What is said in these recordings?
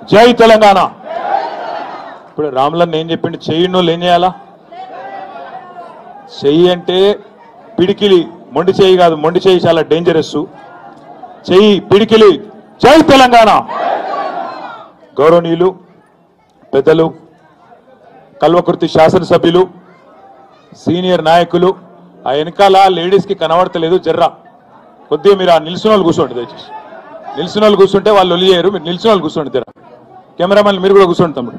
జై తెలంగాణ ఇప్పుడు రాములన్న ఏం చెప్పిండు చెయ్యి వాళ్ళు ఏం చేయాలా చెయ్యి అంటే పిడికిలి మొండి చెయ్యి కాదు మొండి చెయ్యి చాలా డేంజరస్ చెయ్యి పిడికిలి జై తెలంగాణ గౌరవనీయులు పెద్దలు కల్వకుర్తి శాసనసభ్యులు సీనియర్ నాయకులు ఆ వెనకాల లేడీస్ కి కనబడతలేదు జర్రా కొద్దిగా మీరు ఆ నిల్చున్న వాళ్ళు కూర్చోండి దయచేసి నిల్చున్న వాళ్ళు కూర్చుంటే వాళ్ళు ఒలియరు మీరు నిల్చున్న వాళ్ళు కూర్చోండి జర కెమెరామెన్ మీరు కూడా కూర్చోండి తమ్ముడు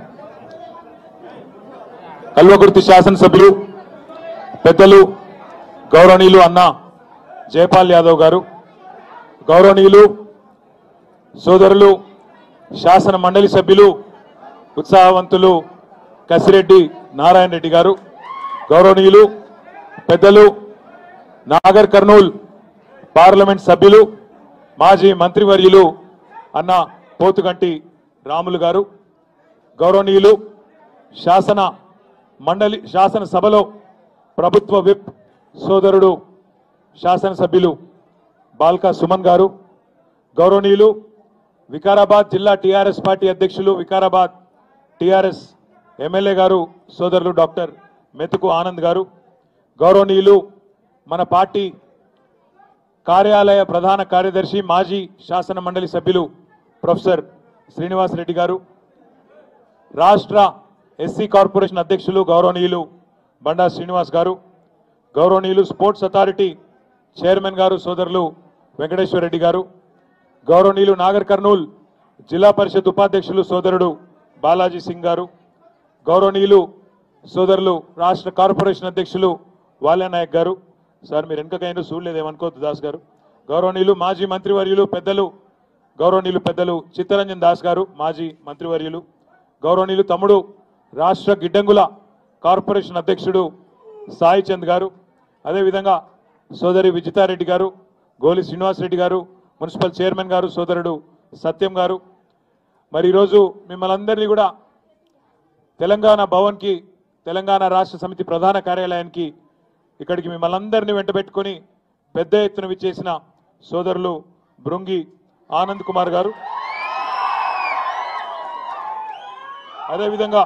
కల్వకుర్తి శాసనసభ్యులు పెద్దలు గౌరవనీయులు అన్న జయపాల్ యాదవ్ గారు గౌరవనీయులు సోదరులు శాసన మండలి సభ్యులు ఉత్సాహవంతులు కసిరెడ్డి నారాయణ రెడ్డి గారు గౌరవనీయులు పెద్దలు నాగర్ కర్నూల్ పార్లమెంట్ సభ్యులు మాజీ మంత్రివర్యులు అన్న పోతుగంటి రాములు గారు గౌరవనీయులు శాసన మండలి శాసన సభలో ప్రభుత్వ విప్ సోదరుడు శాసనసభ్యులు బాల్కా సుమన్ గారు గౌరవనీయులు వికారాబాద్ జిల్లా టీఆర్ఎస్ పార్టీ అధ్యక్షులు వికారాబాద్ టీఆర్ఎస్ ఎమ్మెల్యే గారు సోదరులు డాక్టర్ మెతుకు ఆనంద్ గారు గౌరవనీయులు మన పార్టీ కార్యాలయ ప్రధాన కార్యదర్శి మాజీ శాసన మండలి సభ్యులు ప్రొఫెసర్ శ్రీనివాస్ రెడ్డి గారు రాష్ట్ర ఎస్సీ కార్పొరేషన్ అధ్యక్షులు గౌరవనీయులు బండా శ్రీనివాస్ గారు గౌరవనీయులు స్పోర్ట్స్ అథారిటీ చైర్మన్ గారు సోదరులు వెంకటేశ్వర రెడ్డి గారు గౌరవనీయులు నాగర్ కర్నూల్ జిల్లా పరిషత్ ఉపాధ్యక్షులు సోదరుడు బాలాజీ సింగ్ గారు గౌరవనీయులు సోదరులు రాష్ట్ర కార్పొరేషన్ అధ్యక్షులు వాల్యా నాయక్ గారు సార్ మీరు వెనకకైనా చూడలేదు ఏమనుకోవద్దు దాస్ గారు గౌరవనీయులు మాజీ మంత్రివర్యులు పెద్దలు గౌరవనీయులు పెద్దలు చిత్తరంజన్ దాస్ గారు మాజీ మంత్రివర్యులు గౌరవనీయులు తమ్ముడు రాష్ట్ర గిడ్డంగుల కార్పొరేషన్ అధ్యక్షుడు సాయి చంద్ గారు అదేవిధంగా సోదరి విజితారెడ్డి గారు గోలి శ్రీనివాసరెడ్డి గారు మున్సిపల్ చైర్మన్ గారు సోదరుడు సత్యం గారు మరి ఈరోజు మిమ్మల్ని అందరినీ కూడా తెలంగాణ భవన్కి తెలంగాణ రాష్ట్ర సమితి ప్రధాన కార్యాలయానికి ఇక్కడికి మిమ్మల్ని అందరినీ వెంట పెట్టుకొని పెద్ద ఎత్తున విచ్చేసిన సోదరులు బృంగి ఆనంద్ కుమార్ గారు అదేవిధంగా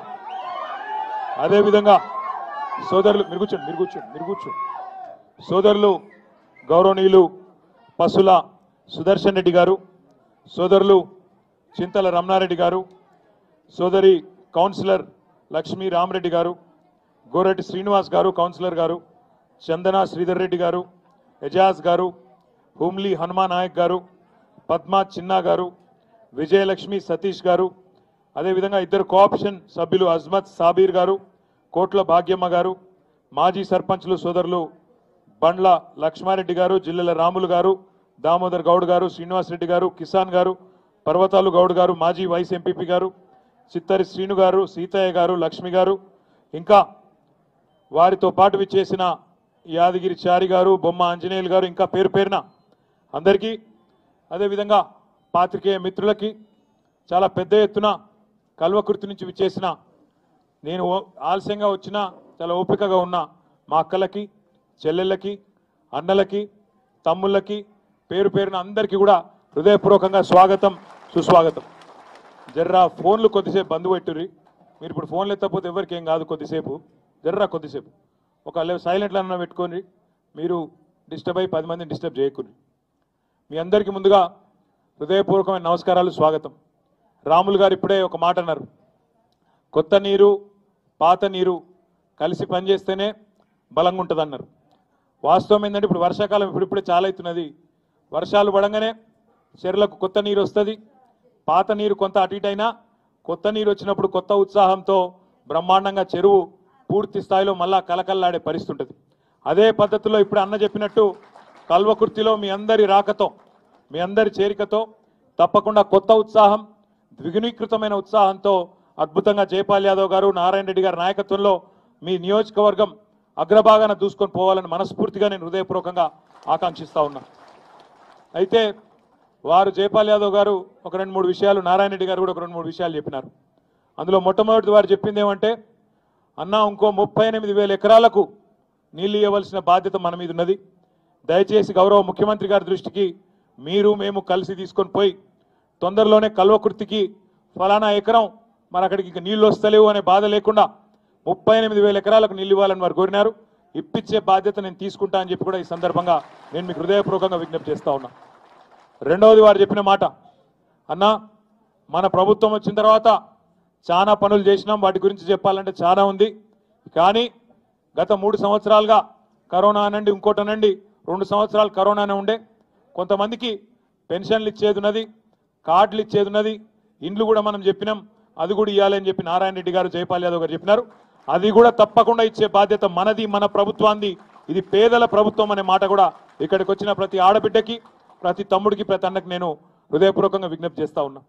అదేవిధంగా సోదరులు మీరు కూర్చోండి మీరు కూర్చోండి మీరు కూర్చోండి సోదరులు గౌరవనీయులు పసుల సుదర్శన్ రెడ్డి గారు సోదరులు చింతల రమణారెడ్డి గారు సోదరి కౌన్సిలర్ లక్ష్మీ రామరెడ్డి గారు గోరెడ్డి శ్రీనివాస్ గారు కౌన్సిలర్ గారు చందన శ్రీధర్ రెడ్డి గారు ఎజాజ్ గారు హుమ్లీ హనుమాన్ నాయక్ గారు పద్మా చిన్నా గారు విజయలక్ష్మి సతీష్ గారు అదేవిధంగా ఇద్దరు కోఆప్షన్ సభ్యులు అజ్మత్ సాబీర్ గారు కోట్ల భాగ్యమ్మ గారు మాజీ సర్పంచ్లు సోదరులు బండ్ల లక్ష్మారెడ్డి గారు జిల్లెల రాములు గారు దామోదర్ గౌడ్ గారు శ్రీనివాస్ రెడ్డి గారు కిసాన్ గారు పర్వతాలు గౌడ్ గారు మాజీ వైస్ ఎంపీపీ గారు చిత్తరి శ్రీను గారు సీతయ్య గారు లక్ష్మి గారు ఇంకా వారితో పాటు విచ్చేసిన యాదగిరి చారి గారు బొమ్మ ఆంజనేయులు గారు ఇంకా పేరు పేరున అందరికీ అదేవిధంగా పాత్రికేయ మిత్రులకి చాలా పెద్ద ఎత్తున కల్వకుర్తి నుంచి విచ్చేసిన నేను ఓ- ఆలస్యంగా వచ్చిన చాలా ఓపికగా ఉన్న మా అక్కలకి చెల్లెళ్ళకి అన్నలకి తమ్ముళ్ళకి పేరు పేరున అందరికీ కూడా హృదయపూర్వకంగా స్వాగతం సుస్వాగతం జర్రా ఫోన్లు కొద్దిసేపు బంద్ పెట్టుర్రి మీరు ఇప్పుడు ఫోన్లు ఎత్తకపోతే ఎవరికి ఏం కాదు కొద్దిసేపు జర్రా కొద్దిసేపు ఒక సైలెంట్లో అన్న పెట్టుకొని మీరు డిస్టర్బ్ అయ్యి పది మందిని డిస్టర్బ్ చేయకూరి మీ అందరికీ ముందుగా హృదయపూర్వకమైన నమస్కారాలు స్వాగతం రాములు గారు ఇప్పుడే ఒక మాట అన్నారు కొత్త నీరు పాత నీరు కలిసి పనిచేస్తేనే బలంగా ఉంటుంది అన్నారు వాస్తవం ఏంటంటే ఇప్పుడు వర్షాకాలం ఇప్పుడిప్పుడే చాలా అవుతున్నది వర్షాలు పడంగానే చెరువులకు కొత్త నీరు వస్తుంది పాత నీరు కొంత అటు ఇటు అయినా కొత్త నీరు వచ్చినప్పుడు కొత్త ఉత్సాహంతో బ్రహ్మాండంగా చెరువు పూర్తి స్థాయిలో మళ్ళా కలకల్లాడే పరిస్థితి ఉంటుంది అదే పద్ధతిలో ఇప్పుడు అన్న చెప్పినట్టు కల్వకుర్తిలో మీ అందరి రాకతో మీ అందరి చేరికతో తప్పకుండా కొత్త ఉత్సాహం ద్విగుణీకృతమైన ఉత్సాహంతో అద్భుతంగా జయపాల్ యాదవ్ గారు నారాయణ రెడ్డి గారి నాయకత్వంలో మీ నియోజకవర్గం అగ్రభాగాన దూసుకొని పోవాలని మనస్ఫూర్తిగా నేను హృదయపూర్వకంగా ఆకాంక్షిస్తా ఉన్నా అయితే వారు జయపాల్ యాదవ్ గారు ఒక రెండు మూడు విషయాలు నారాయణ రెడ్డి గారు కూడా ఒక రెండు మూడు విషయాలు చెప్పినారు అందులో మొట్టమొదటి వారు చెప్పింది ఏమంటే అన్నా ఇంకో ముప్పై ఎనిమిది వేల ఎకరాలకు నీళ్లు ఇవ్వవలసిన బాధ్యత మన మీద ఉన్నది దయచేసి గౌరవ ముఖ్యమంత్రి గారి దృష్టికి మీరు మేము కలిసి తీసుకొని పోయి తొందరలోనే కల్వకుర్తికి ఫలానా ఎకరం మరి అక్కడికి ఇక నీళ్లు వస్తలేవు అనే బాధ లేకుండా ముప్పై ఎనిమిది వేల ఎకరాలకు నీళ్ళు ఇవ్వాలని వారు కోరినారు ఇప్పించే బాధ్యత నేను తీసుకుంటా అని చెప్పి కూడా ఈ సందర్భంగా నేను మీకు హృదయపూర్వకంగా విజ్ఞప్తి చేస్తా ఉన్నా రెండవది వారు చెప్పిన మాట అన్నా మన ప్రభుత్వం వచ్చిన తర్వాత చాలా పనులు చేసినాం వాటి గురించి చెప్పాలంటే చాలా ఉంది కానీ గత మూడు సంవత్సరాలుగా కరోనా అనండి ఇంకోటి అనండి రెండు సంవత్సరాలు కరోనానే ఉండే కొంతమందికి పెన్షన్లు ఇచ్చేది ఉన్నది కార్డులు ఇచ్చేది ఉన్నది ఇండ్లు కూడా మనం చెప్పినాం అది కూడా ఇవ్వాలని చెప్పి నారాయణ రెడ్డి గారు జయపాల్ యాదవ్ గారు చెప్పినారు అది కూడా తప్పకుండా ఇచ్చే బాధ్యత మనది మన ప్రభుత్వాన్ని ఇది పేదల ప్రభుత్వం అనే మాట కూడా ఇక్కడికి వచ్చిన ప్రతి ఆడబిడ్డకి ప్రతి తమ్ముడికి ప్రతి అన్నకి నేను హృదయపూర్వకంగా విజ్ఞప్తి చేస్తా ఉన్నా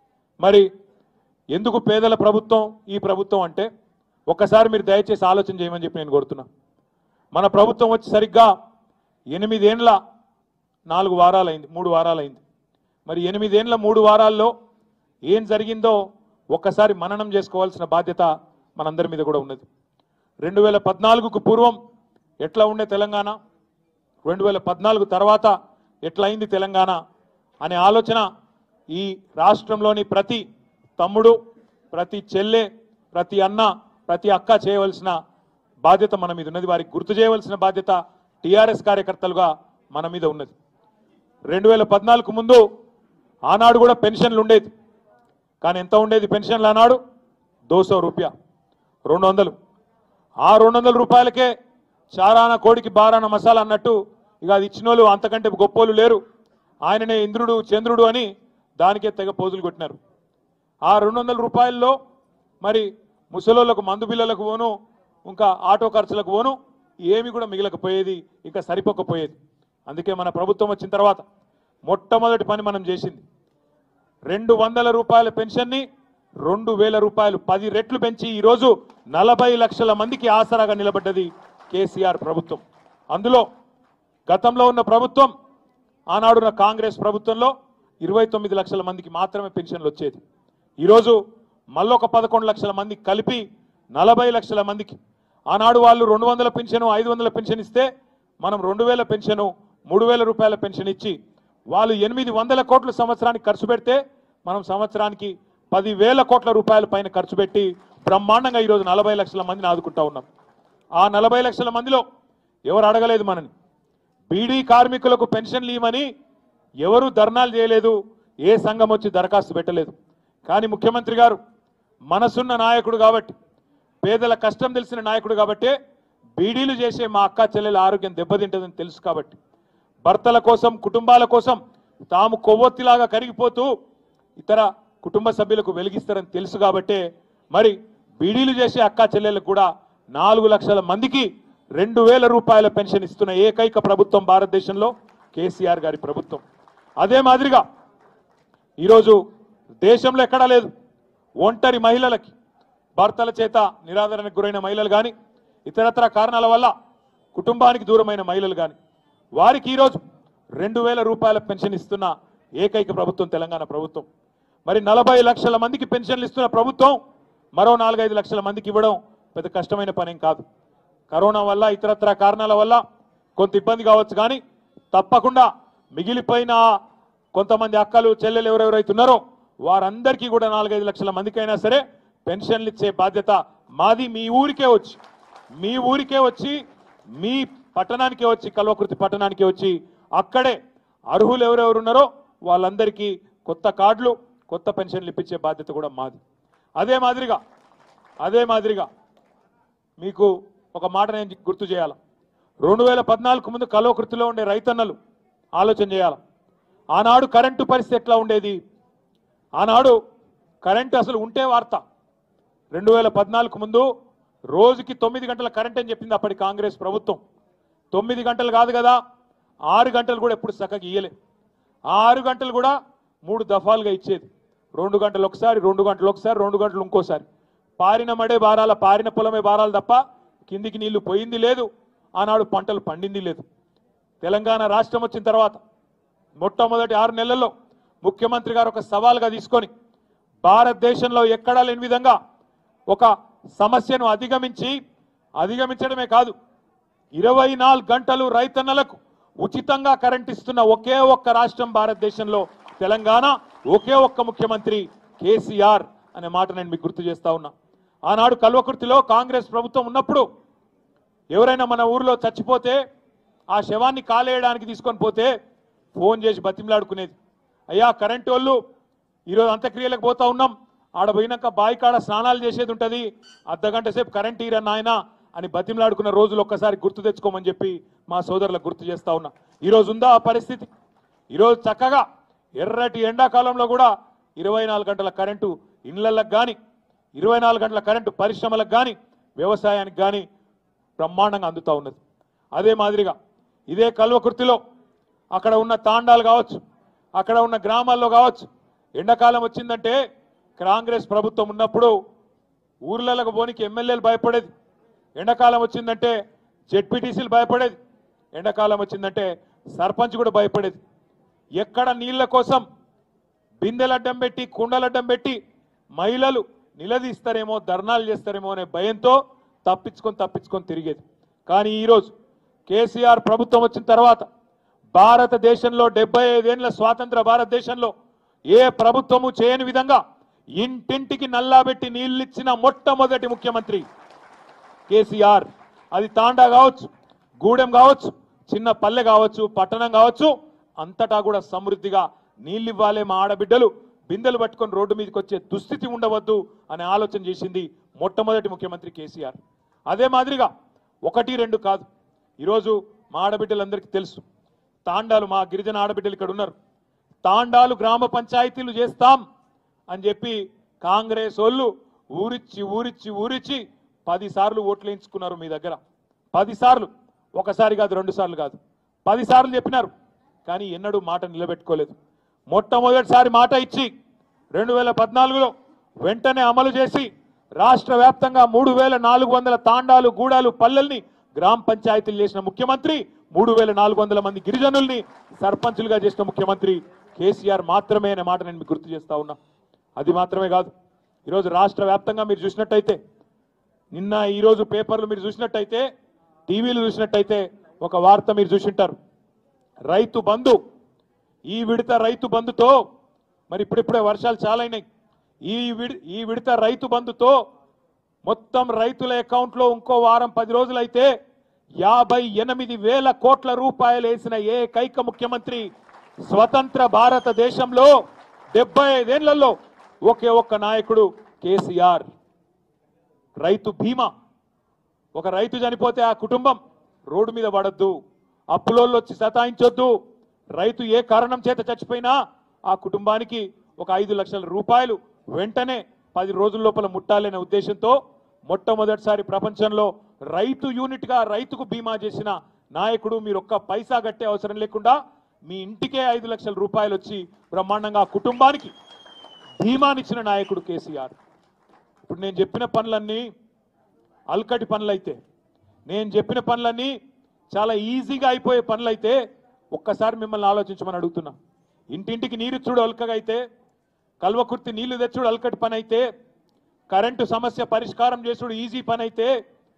మరి ఎందుకు పేదల ప్రభుత్వం ఈ ప్రభుత్వం అంటే ఒక్కసారి మీరు దయచేసి ఆలోచన చేయమని చెప్పి నేను కోరుతున్నా మన ప్రభుత్వం వచ్చి సరిగ్గా ఎనిమిదేండ్ల నాలుగు వారాలైంది మూడు వారాలైంది మరి ఎనిమిదేండ్ల మూడు వారాల్లో ఏం జరిగిందో ఒక్కసారి మననం చేసుకోవాల్సిన బాధ్యత మనందరి మీద కూడా ఉన్నది రెండు వేల పద్నాలుగుకు పూర్వం ఎట్లా ఉండే తెలంగాణ రెండు వేల పద్నాలుగు తర్వాత ఎట్లా అయింది తెలంగాణ అనే ఆలోచన ఈ రాష్ట్రంలోని ప్రతి తమ్ముడు ప్రతి చెల్లె ప్రతి అన్న ప్రతి అక్క చేయవలసిన బాధ్యత మన మీద ఉన్నది వారికి గుర్తు చేయవలసిన బాధ్యత టీఆర్ఎస్ కార్యకర్తలుగా మన మీద ఉన్నది రెండు వేల పద్నాలుగు ముందు ఆనాడు కూడా పెన్షన్లు ఉండేది కానీ ఎంత ఉండేది పెన్షన్లు ఆనాడు దోసో రూపాయ రెండు వందలు ఆ రెండు వందల రూపాయలకే చారాన కోడికి బారాన మసాలా అన్నట్టు ఇక అది ఇచ్చిన వాళ్ళు అంతకంటే గొప్పోళ్ళు లేరు ఆయననే ఇంద్రుడు చంద్రుడు అని దానికే తెగ పోజులు కొట్టినారు ఆ రెండు వందల రూపాయల్లో మరి ముసలోళ్ళకు మందు బిల్లలకు పోను ఇంకా ఆటో ఖర్చులకు పోను ఏమి కూడా మిగలకపోయేది ఇంకా సరిపోకపోయేది అందుకే మన ప్రభుత్వం వచ్చిన తర్వాత మొట్టమొదటి పని మనం చేసింది రెండు వందల రూపాయల పెన్షన్ని రెండు వేల రూపాయలు పది రెట్లు పెంచి ఈరోజు నలభై లక్షల మందికి ఆసరాగా నిలబడ్డది కేసీఆర్ ప్రభుత్వం అందులో గతంలో ఉన్న ప్రభుత్వం ఆనాడున్న కాంగ్రెస్ ప్రభుత్వంలో ఇరవై తొమ్మిది లక్షల మందికి మాత్రమే పెన్షన్లు వచ్చేది ఈరోజు మళ్ళొక పదకొండు లక్షల మంది కలిపి నలభై లక్షల మందికి ఆనాడు వాళ్ళు రెండు వందల పెన్షన్ ఐదు వందల పెన్షన్ ఇస్తే మనం రెండు వేల పెన్షన్ మూడు వేల రూపాయల పెన్షన్ ఇచ్చి వాళ్ళు ఎనిమిది వందల కోట్ల సంవత్సరానికి ఖర్చు పెడితే మనం సంవత్సరానికి పదివేల కోట్ల రూపాయల పైన ఖర్చు పెట్టి బ్రహ్మాండంగా ఈరోజు నలభై లక్షల మందిని ఆదుకుంటా ఉన్నాం ఆ నలభై లక్షల మందిలో ఎవరు అడగలేదు మనని బీడీ కార్మికులకు పెన్షన్లు ఇవ్వమని ఎవరు ధర్నాలు చేయలేదు ఏ సంఘం వచ్చి దరఖాస్తు పెట్టలేదు కానీ ముఖ్యమంత్రి గారు మనసున్న నాయకుడు కాబట్టి పేదల కష్టం తెలిసిన నాయకుడు కాబట్టే బీడీలు చేసే మా అక్క చెల్లెల ఆరోగ్యం దెబ్బతింటుందని తెలుసు కాబట్టి భర్తల కోసం కుటుంబాల కోసం తాము కొవ్వొత్తిలాగా కరిగిపోతూ ఇతర కుటుంబ సభ్యులకు వెలిగిస్తారని తెలుసు కాబట్టే మరి బీడీలు చేసే అక్క చెల్లెలకు కూడా నాలుగు లక్షల మందికి రెండు వేల రూపాయల పెన్షన్ ఇస్తున్న ఏకైక ప్రభుత్వం భారతదేశంలో కేసీఆర్ గారి ప్రభుత్వం అదే మాదిరిగా ఈరోజు దేశంలో ఎక్కడా లేదు ఒంటరి మహిళలకి భర్తల చేత నిరాదరణకు గురైన మహిళలు కానీ ఇతరత్ర కారణాల వల్ల కుటుంబానికి దూరమైన మహిళలు కానీ వారికి ఈరోజు రెండు వేల రూపాయల పెన్షన్ ఇస్తున్న ఏకైక ప్రభుత్వం తెలంగాణ ప్రభుత్వం మరి నలభై లక్షల మందికి పెన్షన్లు ఇస్తున్న ప్రభుత్వం మరో నాలుగైదు లక్షల మందికి ఇవ్వడం పెద్ద కష్టమైన పనేం కాదు కరోనా వల్ల ఇతరత్ర కారణాల వల్ల కొంత ఇబ్బంది కావచ్చు కానీ తప్పకుండా మిగిలిపోయిన కొంతమంది అక్కలు చెల్లెలు ఎవరెవరైతే ఉన్నారో వారందరికీ కూడా నాలుగైదు లక్షల మందికైనా సరే పెన్షన్లు ఇచ్చే బాధ్యత మాది మీ ఊరికే వచ్చి మీ ఊరికే వచ్చి మీ పట్టణానికే వచ్చి కల్వకృతి పట్టణానికే వచ్చి అక్కడే అర్హులు ఎవరెవరు ఉన్నారో వాళ్ళందరికీ కొత్త కార్డులు కొత్త పెన్షన్లు ఇప్పించే బాధ్యత కూడా మాది అదే మాదిరిగా అదే మాదిరిగా మీకు ఒక మాట నేను గుర్తు చేయాలి రెండు వేల పద్నాలుగు ముందు కల్వకృతిలో ఉండే రైతన్నలు ఆలోచన చేయాలి ఆనాడు కరెంటు పరిస్థితి ఎట్లా ఉండేది ఆనాడు కరెంటు అసలు ఉంటే వార్త రెండు వేల పద్నాలుగు ముందు రోజుకి తొమ్మిది గంటల కరెంట్ అని చెప్పింది అప్పటి కాంగ్రెస్ ప్రభుత్వం తొమ్మిది గంటలు కాదు కదా ఆరు గంటలు కూడా ఎప్పుడు చక్కగా ఇయ్యలే ఆ ఆరు గంటలు కూడా మూడు దఫాలుగా ఇచ్చేది రెండు గంటలు ఒకసారి రెండు గంటలు ఒకసారి రెండు గంటలు ఇంకోసారి పారిన మడే బారాల పారిన పొలమే బారాలు తప్ప కిందికి నీళ్లు పోయింది లేదు ఆనాడు పంటలు పండింది లేదు తెలంగాణ రాష్ట్రం వచ్చిన తర్వాత మొట్టమొదటి ఆరు నెలల్లో ముఖ్యమంత్రి గారు ఒక సవాల్గా తీసుకొని భారతదేశంలో ఎక్కడా లేని విధంగా ఒక సమస్యను అధిగమించి అధిగమించడమే కాదు ఇరవై నాలుగు గంటలు రైతన్నలకు ఉచితంగా కరెంట్ ఇస్తున్న ఒకే ఒక్క రాష్ట్రం భారతదేశంలో తెలంగాణ ఒకే ఒక్క ముఖ్యమంత్రి కేసీఆర్ అనే మాట నేను మీకు గుర్తు చేస్తా ఉన్నా ఆనాడు కల్వకుర్తిలో కాంగ్రెస్ ప్రభుత్వం ఉన్నప్పుడు ఎవరైనా మన ఊర్లో చచ్చిపోతే ఆ శవాన్ని కాలేయడానికి తీసుకొని పోతే ఫోన్ చేసి బతిమలాడుకునేది అయ్యా కరెంటు వాళ్ళు ఈరోజు అంత్యక్రియలకు పోతా ఉన్నాం ఆడ పోయినాక బావి కాడ స్నానాలు చేసేది ఉంటుంది అర్ధగంట సేపు కరెంట్ ఈరా నాయన అని బతిమలాడుకున్న రోజులు ఒక్కసారి గుర్తు తెచ్చుకోమని చెప్పి మా సోదరులకు గుర్తు చేస్తా ఉన్నా ఈరోజు ఉందా ఆ పరిస్థితి ఈరోజు చక్కగా ఎర్రటి ఎండాకాలంలో కూడా ఇరవై నాలుగు గంటల కరెంటు ఇళ్లకు కానీ ఇరవై నాలుగు గంటల కరెంటు పరిశ్రమలకు కానీ వ్యవసాయానికి కానీ బ్రహ్మాండంగా అందుతా ఉన్నది అదే మాదిరిగా ఇదే కల్వకుర్తిలో అక్కడ ఉన్న తాండాలు కావచ్చు అక్కడ ఉన్న గ్రామాల్లో కావచ్చు ఎండాకాలం వచ్చిందంటే కాంగ్రెస్ ప్రభుత్వం ఉన్నప్పుడు ఊర్లకు పోనికి ఎమ్మెల్యేలు భయపడేది ఎండాకాలం వచ్చిందంటే జెడ్పీటీసీలు భయపడేది ఎండాకాలం వచ్చిందంటే సర్పంచ్ కూడా భయపడేది ఎక్కడ నీళ్ల కోసం బిందెలడ్డం పెట్టి కుండలడ్డం పెట్టి మహిళలు నిలదీస్తారేమో ధర్నాలు చేస్తారేమో అనే భయంతో తప్పించుకొని తప్పించుకొని తిరిగేది కానీ ఈరోజు కేసీఆర్ ప్రభుత్వం వచ్చిన తర్వాత భారతదేశంలో డెబ్బై ఐదేళ్ల స్వాతంత్ర భారతదేశంలో ఏ ప్రభుత్వము చేయని విధంగా ఇంటింటికి నల్లాబెట్టి నీళ్ళిచ్చిన మొట్టమొదటి ముఖ్యమంత్రి కేసీఆర్ అది తాండా కావచ్చు గూడెం కావచ్చు చిన్న పల్లె కావచ్చు పట్టణం కావచ్చు అంతటా కూడా సమృద్ధిగా నీళ్ళు ఇవ్వాలి మా ఆడబిడ్డలు బిందెలు పట్టుకొని రోడ్డు మీదకి వచ్చే దుస్థితి ఉండవద్దు అనే ఆలోచన చేసింది మొట్టమొదటి ముఖ్యమంత్రి కేసీఆర్ అదే మాదిరిగా ఒకటి రెండు కాదు ఈరోజు మా ఆడబిడ్డలందరికీ తెలుసు తాండాలు మా గిరిజన ఆడబిడ్డలు ఇక్కడ ఉన్నారు తాండాలు గ్రామ పంచాయతీలు చేస్తాం అని చెప్పి కాంగ్రెస్ వాళ్ళు ఊరిచ్చి ఊరిచ్చి ఊరిచ్చి పది సార్లు ఓట్లు వేయించుకున్నారు మీ దగ్గర పది సార్లు ఒకసారి కాదు రెండు సార్లు కాదు పది సార్లు చెప్పినారు కానీ ఎన్నడూ మాట నిలబెట్టుకోలేదు మొట్టమొదటిసారి మాట ఇచ్చి రెండు వేల పద్నాలుగులో వెంటనే అమలు చేసి రాష్ట్ర వ్యాప్తంగా మూడు వేల నాలుగు వందల తాండాలు గూడాలు పల్లెల్ని గ్రామ పంచాయతీలు చేసిన ముఖ్యమంత్రి మూడు వేల నాలుగు వందల మంది గిరిజనుల్ని సర్పంచులుగా చేసిన ముఖ్యమంత్రి కేసీఆర్ మాత్రమే అనే మాట నేను మీకు గుర్తు చేస్తా ఉన్నా అది మాత్రమే కాదు ఈరోజు రాష్ట్ర వ్యాప్తంగా మీరు చూసినట్టయితే నిన్న ఈరోజు పేపర్లు మీరు చూసినట్టయితే టీవీలు చూసినట్టయితే ఒక వార్త మీరు చూసింటారు రైతు బంధు ఈ విడత రైతు బంధుతో మరి ఇప్పుడిప్పుడే వర్షాలు చాలా అయినాయి ఈ విడి ఈ విడత రైతు బంధుతో మొత్తం రైతుల అకౌంట్లో ఇంకో వారం పది రోజులైతే యాభై ఎనిమిది వేల కోట్ల రూపాయలు వేసిన ఏకైక ముఖ్యమంత్రి స్వతంత్ర భారతదేశంలో డెబ్బై ఐదేళ్లలో ఒకే ఒక్క నాయకుడు కేసీఆర్ రైతు బీమా ఒక రైతు చనిపోతే ఆ కుటుంబం రోడ్డు మీద పడద్దు అప్పులోళ్ళు వచ్చి సతాయించొద్దు రైతు ఏ కారణం చేత చచ్చిపోయినా ఆ కుటుంబానికి ఒక ఐదు లక్షల రూపాయలు వెంటనే పది రోజుల లోపల ముట్టాలనే ఉద్దేశంతో మొట్టమొదటిసారి ప్రపంచంలో రైతు యూనిట్ గా రైతుకు బీమా చేసిన నాయకుడు మీరు ఒక్క పైసా కట్టే అవసరం లేకుండా మీ ఇంటికే ఐదు లక్షల రూపాయలు వచ్చి బ్రహ్మాండంగా ఆ కుటుంబానికి బీమానిచ్చిన నాయకుడు కేసీఆర్ ఇప్పుడు నేను చెప్పిన పనులన్నీ అల్కటి పనులైతే నేను చెప్పిన పనులన్నీ చాలా ఈజీగా అయిపోయే పనులైతే ఒక్కసారి మిమ్మల్ని ఆలోచించమని అడుగుతున్నా ఇంటింటికి నీరు చూడు అల్కగా అయితే కల్వకుర్తి నీళ్లు తెచ్చుడు అల్కటి పని అయితే కరెంటు సమస్య పరిష్కారం చేసుడు ఈజీ పని అయితే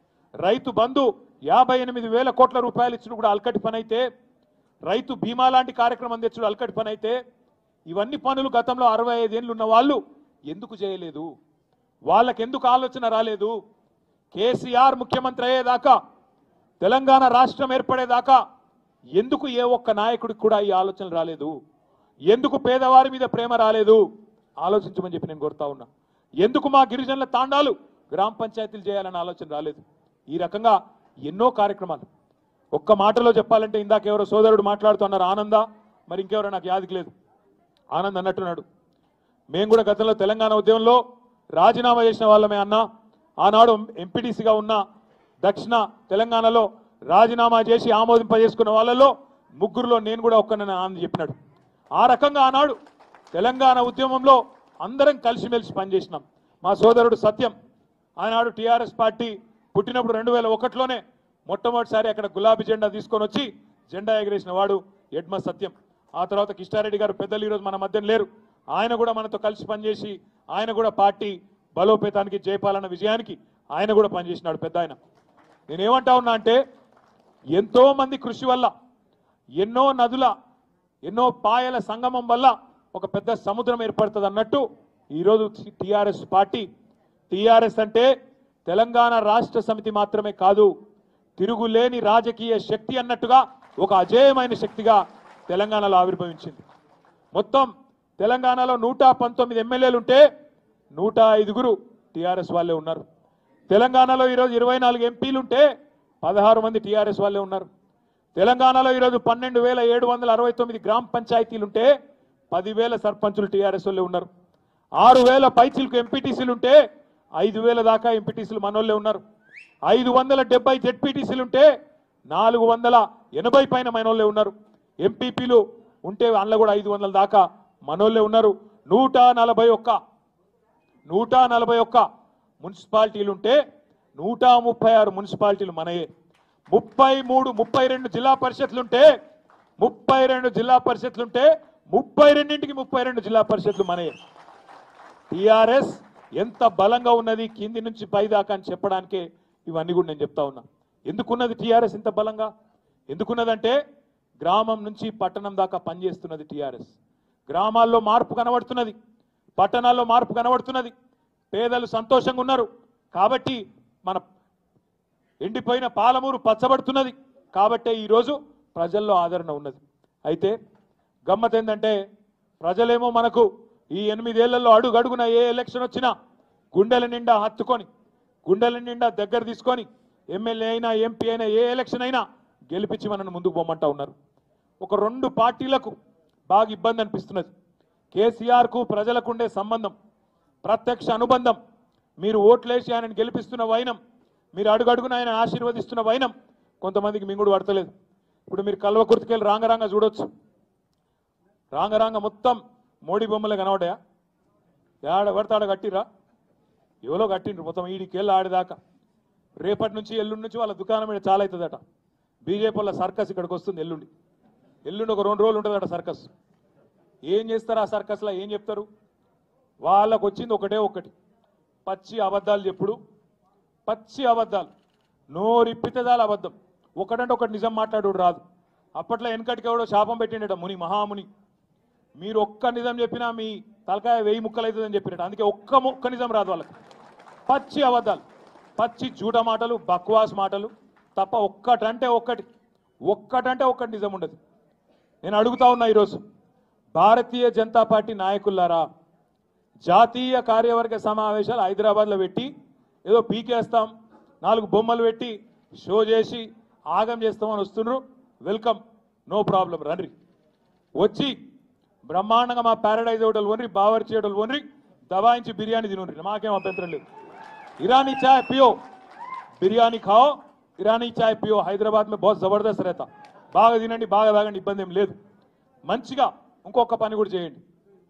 రైతు బంధు యాభై ఎనిమిది వేల కోట్ల రూపాయలు ఇచ్చుడు కూడా అల్కటి పని అయితే రైతు బీమా లాంటి కార్యక్రమం తెచ్చుడు అల్కటి పని అయితే ఇవన్నీ పనులు గతంలో అరవై ఐదేళ్ళు ఉన్న వాళ్ళు ఎందుకు చేయలేదు వాళ్ళకి ఎందుకు ఆలోచన రాలేదు కేసీఆర్ ముఖ్యమంత్రి అయ్యేదాకా తెలంగాణ రాష్ట్రం ఏర్పడేదాకా ఎందుకు ఏ ఒక్క నాయకుడికి కూడా ఈ ఆలోచన రాలేదు ఎందుకు పేదవారి మీద ప్రేమ రాలేదు ఆలోచించమని చెప్పి నేను కోరుతా ఉన్నా ఎందుకు మా గిరిజనుల తాండాలు గ్రామ పంచాయతీలు చేయాలన్న ఆలోచన రాలేదు ఈ రకంగా ఎన్నో కార్యక్రమాలు ఒక్క మాటలో చెప్పాలంటే ఇందాక ఎవరో సోదరుడు మాట్లాడుతున్నారు ఆనంద మరి ఇంకెవరో నాకు యాదికి లేదు ఆనంద్ అన్నట్టున్నాడు మేము కూడా గతంలో తెలంగాణ ఉద్యమంలో రాజీనామా చేసిన వాళ్ళమే అన్న ఆనాడు ఎంపీటీసీగా ఉన్న దక్షిణ తెలంగాణలో రాజీనామా చేసి ఆమోదింపజేసుకున్న వాళ్ళలో ముగ్గురులో నేను కూడా ఒక్కనని ఆనంద్ చెప్పినాడు ఆ రకంగా ఆనాడు తెలంగాణ ఉద్యమంలో అందరం కలిసిమెలిసి పనిచేసినాం మా సోదరుడు సత్యం ఆనాడు టీఆర్ఎస్ పార్టీ పుట్టినప్పుడు రెండు వేల ఒకటిలోనే మొట్టమొదటిసారి అక్కడ గులాబీ జెండా తీసుకొని వచ్చి జెండా ఎగరేసిన వాడు ఎడ్మ సత్యం ఆ తర్వాత కిష్టారెడ్డి గారు పెద్దలు ఈరోజు మన మధ్యన లేరు ఆయన కూడా మనతో కలిసి పనిచేసి ఆయన కూడా పార్టీ బలోపేతానికి జయపాలన విజయానికి ఆయన కూడా పనిచేసినాడు పెద్ద ఆయన నేనేమంటా ఉన్నా అంటే ఎంతో మంది కృషి వల్ల ఎన్నో నదుల ఎన్నో పాయల సంగమం వల్ల ఒక పెద్ద సముద్రం ఏర్పడుతుంది అన్నట్టు ఈరోజు టిఆర్ఎస్ పార్టీ టిఆర్ఎస్ అంటే తెలంగాణ రాష్ట్ర సమితి మాత్రమే కాదు తిరుగులేని రాజకీయ శక్తి అన్నట్టుగా ఒక అజేయమైన శక్తిగా తెలంగాణలో ఆవిర్భవించింది మొత్తం తెలంగాణలో నూట పంతొమ్మిది ఎమ్మెల్యేలు ఉంటే నూట ఐదుగురు టీఆర్ఎస్ వాళ్ళే ఉన్నారు తెలంగాణలో ఈరోజు ఇరవై నాలుగు ఎంపీలు ఉంటే పదహారు మంది టీఆర్ఎస్ వాళ్ళే ఉన్నారు తెలంగాణలో ఈరోజు పన్నెండు వేల ఏడు వందల అరవై తొమ్మిది గ్రామ పంచాయతీలు ఉంటే పదివేల సర్పంచులు టీఆర్ఎస్ వాళ్ళే ఉన్నారు ఆరు వేల పైచిలకు ఎంపీటీసీలు ఉంటే ఐదు వేల దాకా ఎంపీటీసీలు మనోళ్ళే ఉన్నారు ఐదు వందల డెబ్బై జెడ్పీటీసీలు ఉంటే నాలుగు వందల ఎనభై పైన మనోళ్ళే ఉన్నారు ఎంపీపీలు ఉంటే అందులో కూడా ఐదు వందల దాకా మనోళ్ళే ఉన్నారు నూట నలభై ఒక్క నూట నలభై ఒక్క మున్సిపాలిటీలు ఉంటే నూట ముప్పై ఆరు మున్సిపాలిటీలు మనయే ముప్పై మూడు ముప్పై రెండు జిల్లా పరిషత్లుంటే ముప్పై రెండు జిల్లా పరిషత్లుంటే ముప్పై రెండింటికి ముప్పై రెండు జిల్లా పరిషత్లు మనయే టిఆర్ఎస్ ఎంత బలంగా ఉన్నది కింది నుంచి పై దాకా అని చెప్పడానికే ఇవన్నీ కూడా నేను చెప్తా ఉన్నా ఎందుకున్నది టిఆర్ఎస్ ఇంత బలంగా ఎందుకున్నదంటే గ్రామం నుంచి పట్టణం దాకా పనిచేస్తున్నది టిఆర్ఎస్ గ్రామాల్లో మార్పు కనబడుతున్నది పట్టణాల్లో మార్పు కనబడుతున్నది పేదలు సంతోషంగా ఉన్నారు కాబట్టి మన ఎండిపోయిన పాలమూరు పచ్చబడుతున్నది కాబట్టే ఈరోజు ప్రజల్లో ఆదరణ ఉన్నది అయితే గమ్మత్ ఏంటంటే ప్రజలేమో మనకు ఈ ఎనిమిదేళ్లలో అడుగడుగున ఏ ఎలక్షన్ వచ్చినా గుండెల నిండా హత్తుకొని గుండెల నిండా దగ్గర తీసుకొని ఎమ్మెల్యే అయినా ఎంపీ అయినా ఏ ఎలక్షన్ అయినా గెలిపించి మనల్ని ముందుకు పోమంటా ఉన్నారు ఒక రెండు పార్టీలకు బాగా ఇబ్బంది అనిపిస్తున్నది కేసీఆర్కు ప్రజలకు ఉండే సంబంధం ప్రత్యక్ష అనుబంధం మీరు ఓట్లేసి ఆయనను గెలిపిస్తున్న వైనం మీరు అడుగడుగున ఆయన ఆశీర్వదిస్తున్న వైనం కొంతమందికి మింగుడు పడతలేదు ఇప్పుడు మీరు కల్వ కుర్తికెళ్ళి రాంగరాంగ చూడొచ్చు రాంగరాంగ మొత్తం మోడీ బొమ్మలే కనబడ్డాయా ఏడ పడితే ఆడ కట్టిరా ఎవరో కట్టిండ్రు మొత్తం ఈడికెళ్ళి ఆడేదాకా రేపటి నుంచి ఎల్లుండి నుంచి వాళ్ళ దుకాణం మీద చాలా అవుతుందట బీజేపీ వాళ్ళ సర్కస్ ఇక్కడికి వస్తుంది ఎల్లుండి ఎల్లుండి ఒక రెండు రోజులు ఉంటుందట సర్కస్ ఏం చేస్తారు ఆ సర్కస్లో ఏం చెప్తారు వాళ్ళకు వచ్చింది ఒకటే ఒకటి పచ్చి అబద్ధాలు చెప్పుడు పచ్చి అబద్ధాలు నోరిప్పితే చాలు అబద్ధం ఒకటంటే ఒకటి నిజం మాట్లాడు రాదు అప్పట్లో వెనకటికి ఎవడో శాపం పెట్టిండట ముని మహాముని మీరు ఒక్క నిజం చెప్పినా మీ తలకాయ వెయ్యి ముక్కలు అవుతుందని చెప్పినట్టు అందుకే ఒక్క ఒక్క నిజం రాదు వాళ్ళకి పచ్చి అబద్ధాలు పచ్చి జూట మాటలు బక్వాస్ మాటలు తప్ప ఒక్కటంటే ఒక్కటి ఒక్కటంటే ఒక్కటి నిజం ఉండదు నేను అడుగుతా ఉన్నా ఈరోజు భారతీయ జనతా పార్టీ నాయకులారా జాతీయ కార్యవర్గ సమావేశాలు హైదరాబాద్లో పెట్టి ఏదో పీకేస్తాం నాలుగు బొమ్మలు పెట్టి షో చేసి ఆగం చేస్తామని వస్తున్నారు వెల్కమ్ నో ప్రాబ్లం రండి వచ్చి బ్రహ్మాండంగా మా ప్యారడైజ్ హోటల్ వన్రి బావర్చి హోటల్ వన్రి దబాయించి బిర్యానీ తినుండ్రి మాకేం అభ్యంతరం లేదు ఇరానీ చాయ్ పియో బిర్యానీ ఖాओ ఇరానీ చాయ్ పియో హైదరాబాద్ మే బహుత్ జబర్దస్త్ रहता బాగా తినండి బాగా తాగండి ఇబ్బంది ఏం లేదు మంచిగా ఇంకొక పని కూడా చేయండి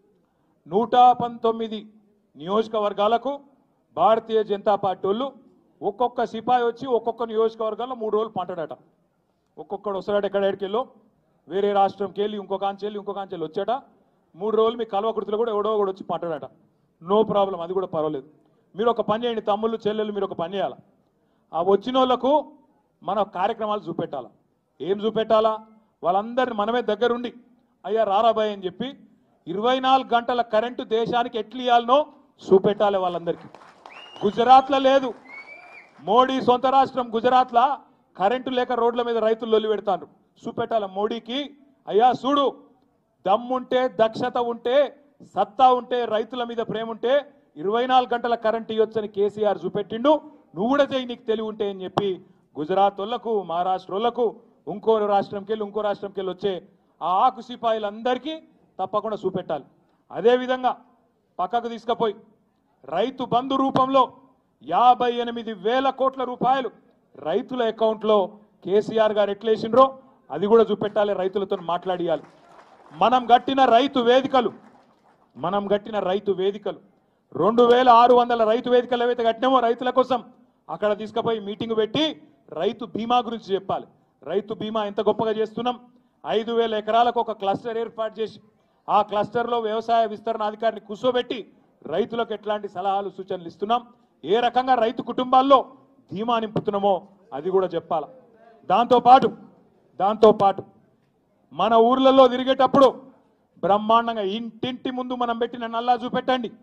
నూట పంతొమ్మిది నియోజకవర్గాలకు భారతీయ జనతా పార్టీ వాళ్ళు ఒక్కొక్క సిపాయి వచ్చి ఒక్కొక్క నియోజకవర్గంలో మూడు రోజులు పంటాడట ఒక్కొక్కడు వస్తాడట ఎక్కడెక్కడికి వెళ్ళో వేరే రాష్ట్రంకి వెళ్ళి ఇంకొక ఆంచి వెళ్ళి ఇంకొక ఆంచి వెళ్ళి వచ్చాట మూడు రోజులు మీ కల్వకుర్తిలో కూడా ఎవడో కూడా వచ్చి పంటాడట నో ప్రాబ్లం అది కూడా పర్వాలేదు మీరు ఒక పని చేయండి తమ్ముళ్ళు చెల్లెళ్ళు మీరు ఒక పని చేయాలి ఆ వచ్చిన వాళ్ళకు మన కార్యక్రమాలు చూపెట్టాలా ఏం చూపెట్టాలా వాళ్ళందరిని మనమే దగ్గరుండి అయ్యా రారాబాయ్ అని చెప్పి ఇరవై నాలుగు గంటల కరెంటు దేశానికి ఎట్లు ఇవ్వాలనో చూపెట్టాలి వాళ్ళందరికీ గుజరాత్లో లేదు మోడీ సొంత రాష్ట్రం గుజరాత్లా కరెంటు లేక రోడ్ల మీద రైతులు లొల్లి పెడతారు చూపెట్టాల మోడీకి అయ్యా చూడు దమ్ముంటే దక్షత ఉంటే సత్తా ఉంటే రైతుల మీద ప్రేమ ఉంటే ఇరవై నాలుగు గంటల కరెంట్ ఇవ్వచ్చని కేసీఆర్ చూపెట్టిండు నువ్వు కూడా చేయి నీకు తెలివి ఉంటే అని చెప్పి గుజరాత్ వాళ్ళకు మహారాష్ట్ర వాళ్ళకు ఇంకో రాష్ట్రంకి వెళ్ళి ఇంకో రాష్ట్రంకి వెళ్ళి వచ్చే ఆ ఆకు సిపాయిలందరికీ తప్పకుండా చూపెట్టాలి అదేవిధంగా పక్కకు తీసుకుపోయి రైతు బంధు రూపంలో యాభై ఎనిమిది వేల కోట్ల రూపాయలు రైతుల అకౌంట్లో కేసీఆర్ గారు ఎట్లేసిండ్రో అది కూడా చూపెట్టాలి రైతులతో మాట్లాడియాలి మనం గట్టిన రైతు వేదికలు మనం గట్టిన రైతు వేదికలు రెండు వేల ఆరు వందల రైతు వేదికలు ఏవైతే కట్టినామో రైతుల కోసం అక్కడ తీసుకుపోయి మీటింగ్ పెట్టి రైతు బీమా గురించి చెప్పాలి రైతు బీమా ఎంత గొప్పగా చేస్తున్నాం ఐదు వేల ఎకరాలకు ఒక క్లస్టర్ ఏర్పాటు చేసి ఆ క్లస్టర్లో వ్యవసాయ విస్తరణ అధికారిని కూర్చోబెట్టి రైతులకు ఎట్లాంటి సలహాలు సూచనలు ఇస్తున్నాం ఏ రకంగా రైతు కుటుంబాల్లో ధీమా నింపుతున్నామో అది కూడా చెప్పాల దాంతోపాటు దాంతోపాటు మన ఊర్లలో తిరిగేటప్పుడు బ్రహ్మాండంగా ఇంటింటి ముందు మనం పెట్టిన నల్లా చూపెట్టండి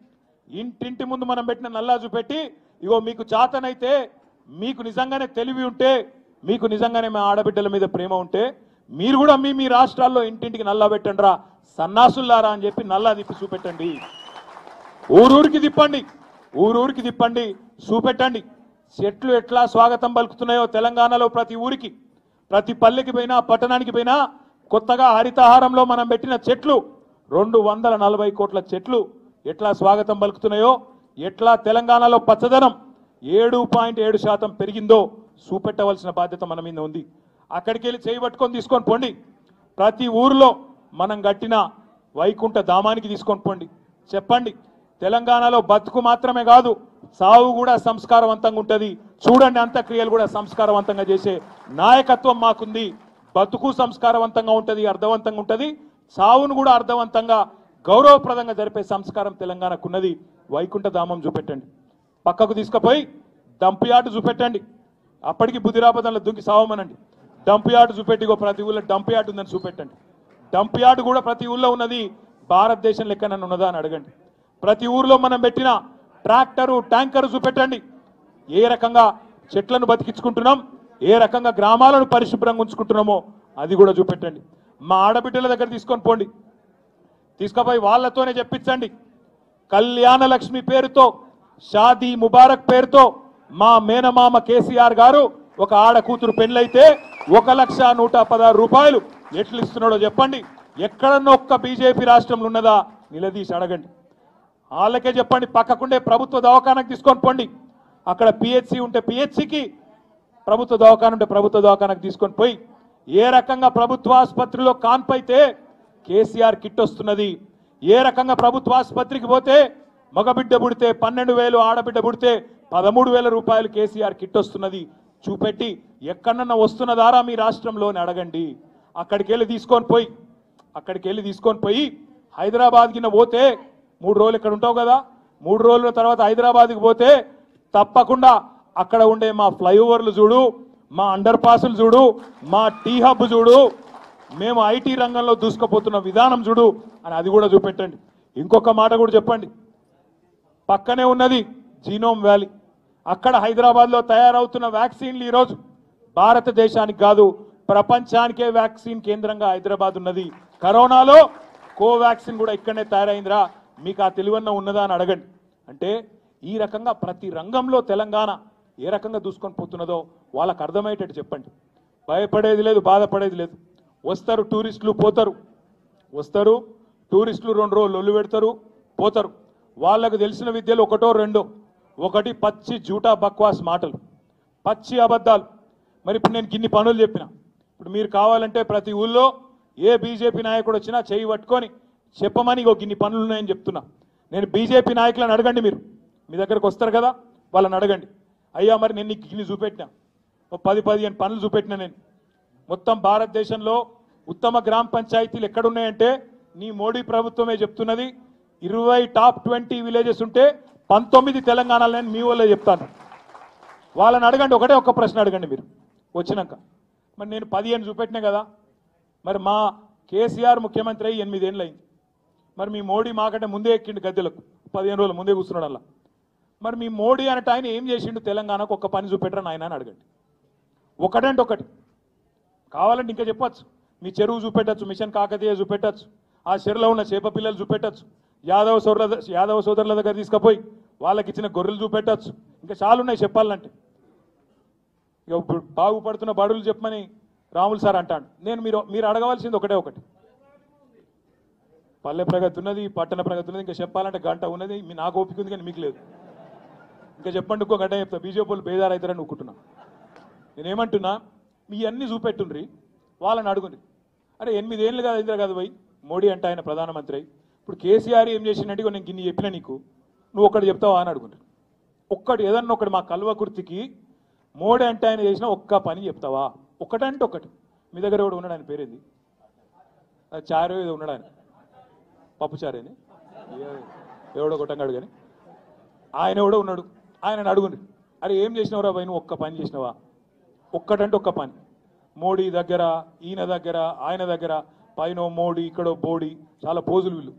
ఇంటింటి ముందు మనం పెట్టిన నల్లా చూపెట్టి ఇగో మీకు చాతనైతే మీకు నిజంగానే తెలివి ఉంటే మీకు నిజంగానే మా ఆడబిడ్డల మీద ప్రేమ ఉంటే మీరు కూడా మీ మీ రాష్ట్రాల్లో ఇంటింటికి నల్లా పెట్టండి రా సన్నాసుల్లారా అని చెప్పి నల్లా తిప్పి చూపెట్టండి ఊరూరికి తిప్పండి ఊరూరికి తిప్పండి చూపెట్టండి చెట్లు ఎట్లా స్వాగతం పలుకుతున్నాయో తెలంగాణలో ప్రతి ఊరికి ప్రతి పల్లెకి పోయినా పట్టణానికి పోయినా కొత్తగా హరితహారంలో మనం పెట్టిన చెట్లు రెండు వందల నలభై కోట్ల చెట్లు ఎట్లా స్వాగతం పలుకుతున్నాయో ఎట్లా తెలంగాణలో పచ్చదనం ఏడు పాయింట్ ఏడు శాతం పెరిగిందో చూపెట్టవలసిన బాధ్యత మన మీద ఉంది అక్కడికి వెళ్ళి చేయి పట్టుకొని తీసుకొని పోండి ప్రతి ఊరిలో మనం కట్టిన వైకుంఠ ధామానికి తీసుకొని పోండి చెప్పండి తెలంగాణలో బతుకు మాత్రమే కాదు సావు కూడా సంస్కారవంతంగా ఉంటుంది చూడండి అంత్యక్రియలు కూడా సంస్కారవంతంగా చేసే నాయకత్వం మాకుంది బతుకు సంస్కారవంతంగా ఉంటుంది అర్థవంతంగా ఉంటుంది సావును కూడా అర్థవంతంగా గౌరవప్రదంగా జరిపే సంస్కారం తెలంగాణకున్నది వైకుంఠ ధామం చూపెట్టండి పక్కకు తీసుకుపోయి డంప్ యార్డ్ చూపెట్టండి అప్పటికి బుద్ధిరాపదంలో దుంకి సావమనండి డంప్ యార్డ్ చూపెట్టి ఇగో ప్రతి ఊళ్ళో డంప్ యార్డ్ ఉందని చూపెట్టండి డంప్ యార్డ్ కూడా ప్రతి ఊళ్ళో ఉన్నది భారతదేశం లెక్కనన్నా ఉన్నదా అని అడగండి ప్రతి ఊరిలో మనం పెట్టిన ట్రాక్టరు ట్యాంకరు చూపెట్టండి ఏ రకంగా చెట్లను బతికించుకుంటున్నాం ఏ రకంగా గ్రామాలను పరిశుభ్రంగా ఉంచుకుంటున్నామో అది కూడా చూపెట్టండి మా ఆడబిడ్డల దగ్గర తీసుకొని పోండి తీసుకుపోయి వాళ్ళతోనే చెప్పించండి కళ్యాణ లక్ష్మి పేరుతో షాదీ ముబారక్ పేరుతో మా మేనమామ కేసీఆర్ గారు ఒక ఆడ కూతురు పెళ్ళైతే ఒక లక్ష నూట పదహారు రూపాయలు ఎట్లు ఇస్తున్నాడో చెప్పండి ఎక్కడన్నా ఒక్క బీజేపీ రాష్ట్రంలో ఉన్నదా నిలదీసి అడగండి వాళ్ళకే చెప్పండి పక్కకుండే ప్రభుత్వ దవాఖానకు తీసుకొని పోండి అక్కడ పిహెచ్సి ఉంటే పిహెచ్సికి ప్రభుత్వ దవాఖాన ఉంటే ప్రభుత్వ దవాఖానకు తీసుకొని పోయి ఏ రకంగా ప్రభుత్వ ఆసుపత్రిలో కాన్పైతే కేసీఆర్ కిట్ వస్తున్నది ఏ రకంగా ప్రభుత్వ ఆసుపత్రికి పోతే మగబిడ్డ పుడితే పన్నెండు వేలు ఆడబిడ్డ పుడితే పదమూడు వేల రూపాయలు కేసీఆర్ కిట్ వస్తున్నది చూపెట్టి ఎక్కడన్నా వస్తున్నదారా మీ రాష్ట్రంలో అని అడగండి అక్కడికి వెళ్ళి తీసుకొని పోయి అక్కడికి వెళ్ళి తీసుకొని పోయి హైదరాబాద్ కింద పోతే మూడు రోజులు ఇక్కడ ఉంటావు కదా మూడు రోజుల తర్వాత హైదరాబాద్కి పోతే తప్పకుండా అక్కడ ఉండే మా ఫ్లైఓవర్లు చూడు మా అండర్ పాసులు చూడు మా టీ హబ్ చూడు మేము ఐటీ రంగంలో దూసుకుపోతున్న విధానం చూడు అని అది కూడా చూపెట్టండి ఇంకొక మాట కూడా చెప్పండి పక్కనే ఉన్నది జీనోమ్ వ్యాలీ అక్కడ హైదరాబాద్లో తయారవుతున్న వ్యాక్సిన్లు ఈరోజు భారతదేశానికి కాదు ప్రపంచానికే వ్యాక్సిన్ కేంద్రంగా హైదరాబాద్ ఉన్నది కరోనాలో కోవాక్సిన్ కూడా ఇక్కడనే తయారైందిరా మీకు ఆ తెలివన్న ఉన్నదా అని అడగండి అంటే ఈ రకంగా ప్రతి రంగంలో తెలంగాణ ఏ రకంగా దూసుకొని పోతున్నదో వాళ్ళకు అర్థమయ్యేటట్టు చెప్పండి భయపడేది లేదు బాధపడేది లేదు వస్తారు టూరిస్టులు పోతారు వస్తారు టూరిస్టులు రెండు రోజులు ఒళ్ళు పెడతారు పోతారు వాళ్ళకు తెలిసిన విద్యలు ఒకటో రెండో ఒకటి పచ్చి జూటా బక్వాస్ మాటలు పచ్చి అబద్ధాలు మరి ఇప్పుడు నేను గిన్ని పనులు చెప్పిన ఇప్పుడు మీరు కావాలంటే ప్రతి ఊళ్ళో ఏ బీజేపీ నాయకుడు వచ్చినా చేయి పట్టుకొని చెప్పమని ఇగో గిన్ని పనులు ఉన్నాయని చెప్తున్నా నేను బీజేపీ నాయకులను అడగండి మీరు మీ దగ్గరకు వస్తారు కదా వాళ్ళని అడగండి అయ్యా మరి నేను నీకు గిన్ని చూపెట్టినా ఓ పది పదిహేను పనులు చూపెట్టినా నేను మొత్తం భారతదేశంలో ఉత్తమ గ్రామ పంచాయతీలు ఎక్కడున్నాయంటే నీ మోడీ ప్రభుత్వమే చెప్తున్నది ఇరవై టాప్ ట్వంటీ విలేజెస్ ఉంటే పంతొమ్మిది తెలంగాణలో నేను మీ వాళ్ళే చెప్తాను వాళ్ళని అడగండి ఒకటే ఒక్క ప్రశ్న అడగండి మీరు వచ్చినాక మరి నేను పదిహేను చూపెట్టినా కదా మరి మా కేసీఆర్ ముఖ్యమంత్రి అయ్యి ఎనిమిదేళ్ళు అయింది మరి మీ మోడీ మాకంటే ముందే ఎక్కిండు గద్దెలకు పదిహేను రోజులు ముందే కూర్చున్నాడు అలా మరి మీ మోడీ అనట ఆయన ఏం చేసిండు తెలంగాణకు ఒక్క పని చూపెట్టరా ఆయన అని అడగండి ఒకటంటే ఒకటి కావాలంటే ఇంకా చెప్పొచ్చు మీ చెరువు చూపెట్టచ్చు మిషన్ కాకతీయ చూపెట్టచ్చు ఆ చెరువులో ఉన్న చేప పిల్లలు చూపెట్టచ్చు యాదవ సోదరుల యాదవ సోదరుల దగ్గర తీసుకుపోయి వాళ్ళకి ఇచ్చిన గొర్రెలు చూపెట్టచ్చు ఇంకా చాలా ఉన్నాయి చెప్పాలంటే ఇక ఇప్పుడు బాగుపడుతున్న బడులు చెప్పమని రాములు సార్ అంటాడు నేను మీరు మీరు అడగవలసింది ఒకటే ఒకటి పల్లె ప్రగతి ఉన్నది పట్టణ ప్రగతి ఉన్నది ఇంకా చెప్పాలంటే గంట ఉన్నది మీ నాకు ఓపిక ఉంది కానీ మీకు లేదు ఇంకా చెప్పండి ఇంకో గంట చెప్తా బీజేపీ వాళ్ళు బేదారు అవుతారని అనుకుంటున్నా నేనేమంటున్నా మీ అన్ని చూపెట్టుండ్రి వాళ్ళని అడుగుండ్రి అరే ఎనిమిదేళ్ళు కాదు అయిందిరా కాదు పోయి మోడీ అంటే ఆయన ప్రధానమంత్రి అయి ఇప్పుడు కేసీఆర్ ఏం చేసిందంటే ఇగో నేను గిన్ని చెప్పిన నీకు నువ్వు ఒకటి చెప్తావా అని అడుగుండ్రి ఒక్కటి ఏదన్నా ఒకటి మా కల్వకుర్తికి మోడీ అంటే ఆయన చేసిన ఒక్క పని చెప్తావా ఒకటంటే ఒకటి మీ దగ్గర ఎవడు ఉన్నాడు ఆయన పేరేంది ఆ చారు ఏదో ఉన్నాడు ఆయన పప్పు చారేని ఏ- ఎవడో కొట్టంగాడు కానీ ఆయన ఎవడో ఉన్నాడు ఆయన అడుగుండ్రి అరే ఏం చేసినవరా పోయి నువ్వు ఒక్క పని చేసినావా ఒక్కటంటే ఒక్క పని మోడీ దగ్గర ఈయన దగ్గర ఆయన దగ్గర పైన మోడీ ఇక్కడో బోడీ చాలా పోజులు వీళ్ళు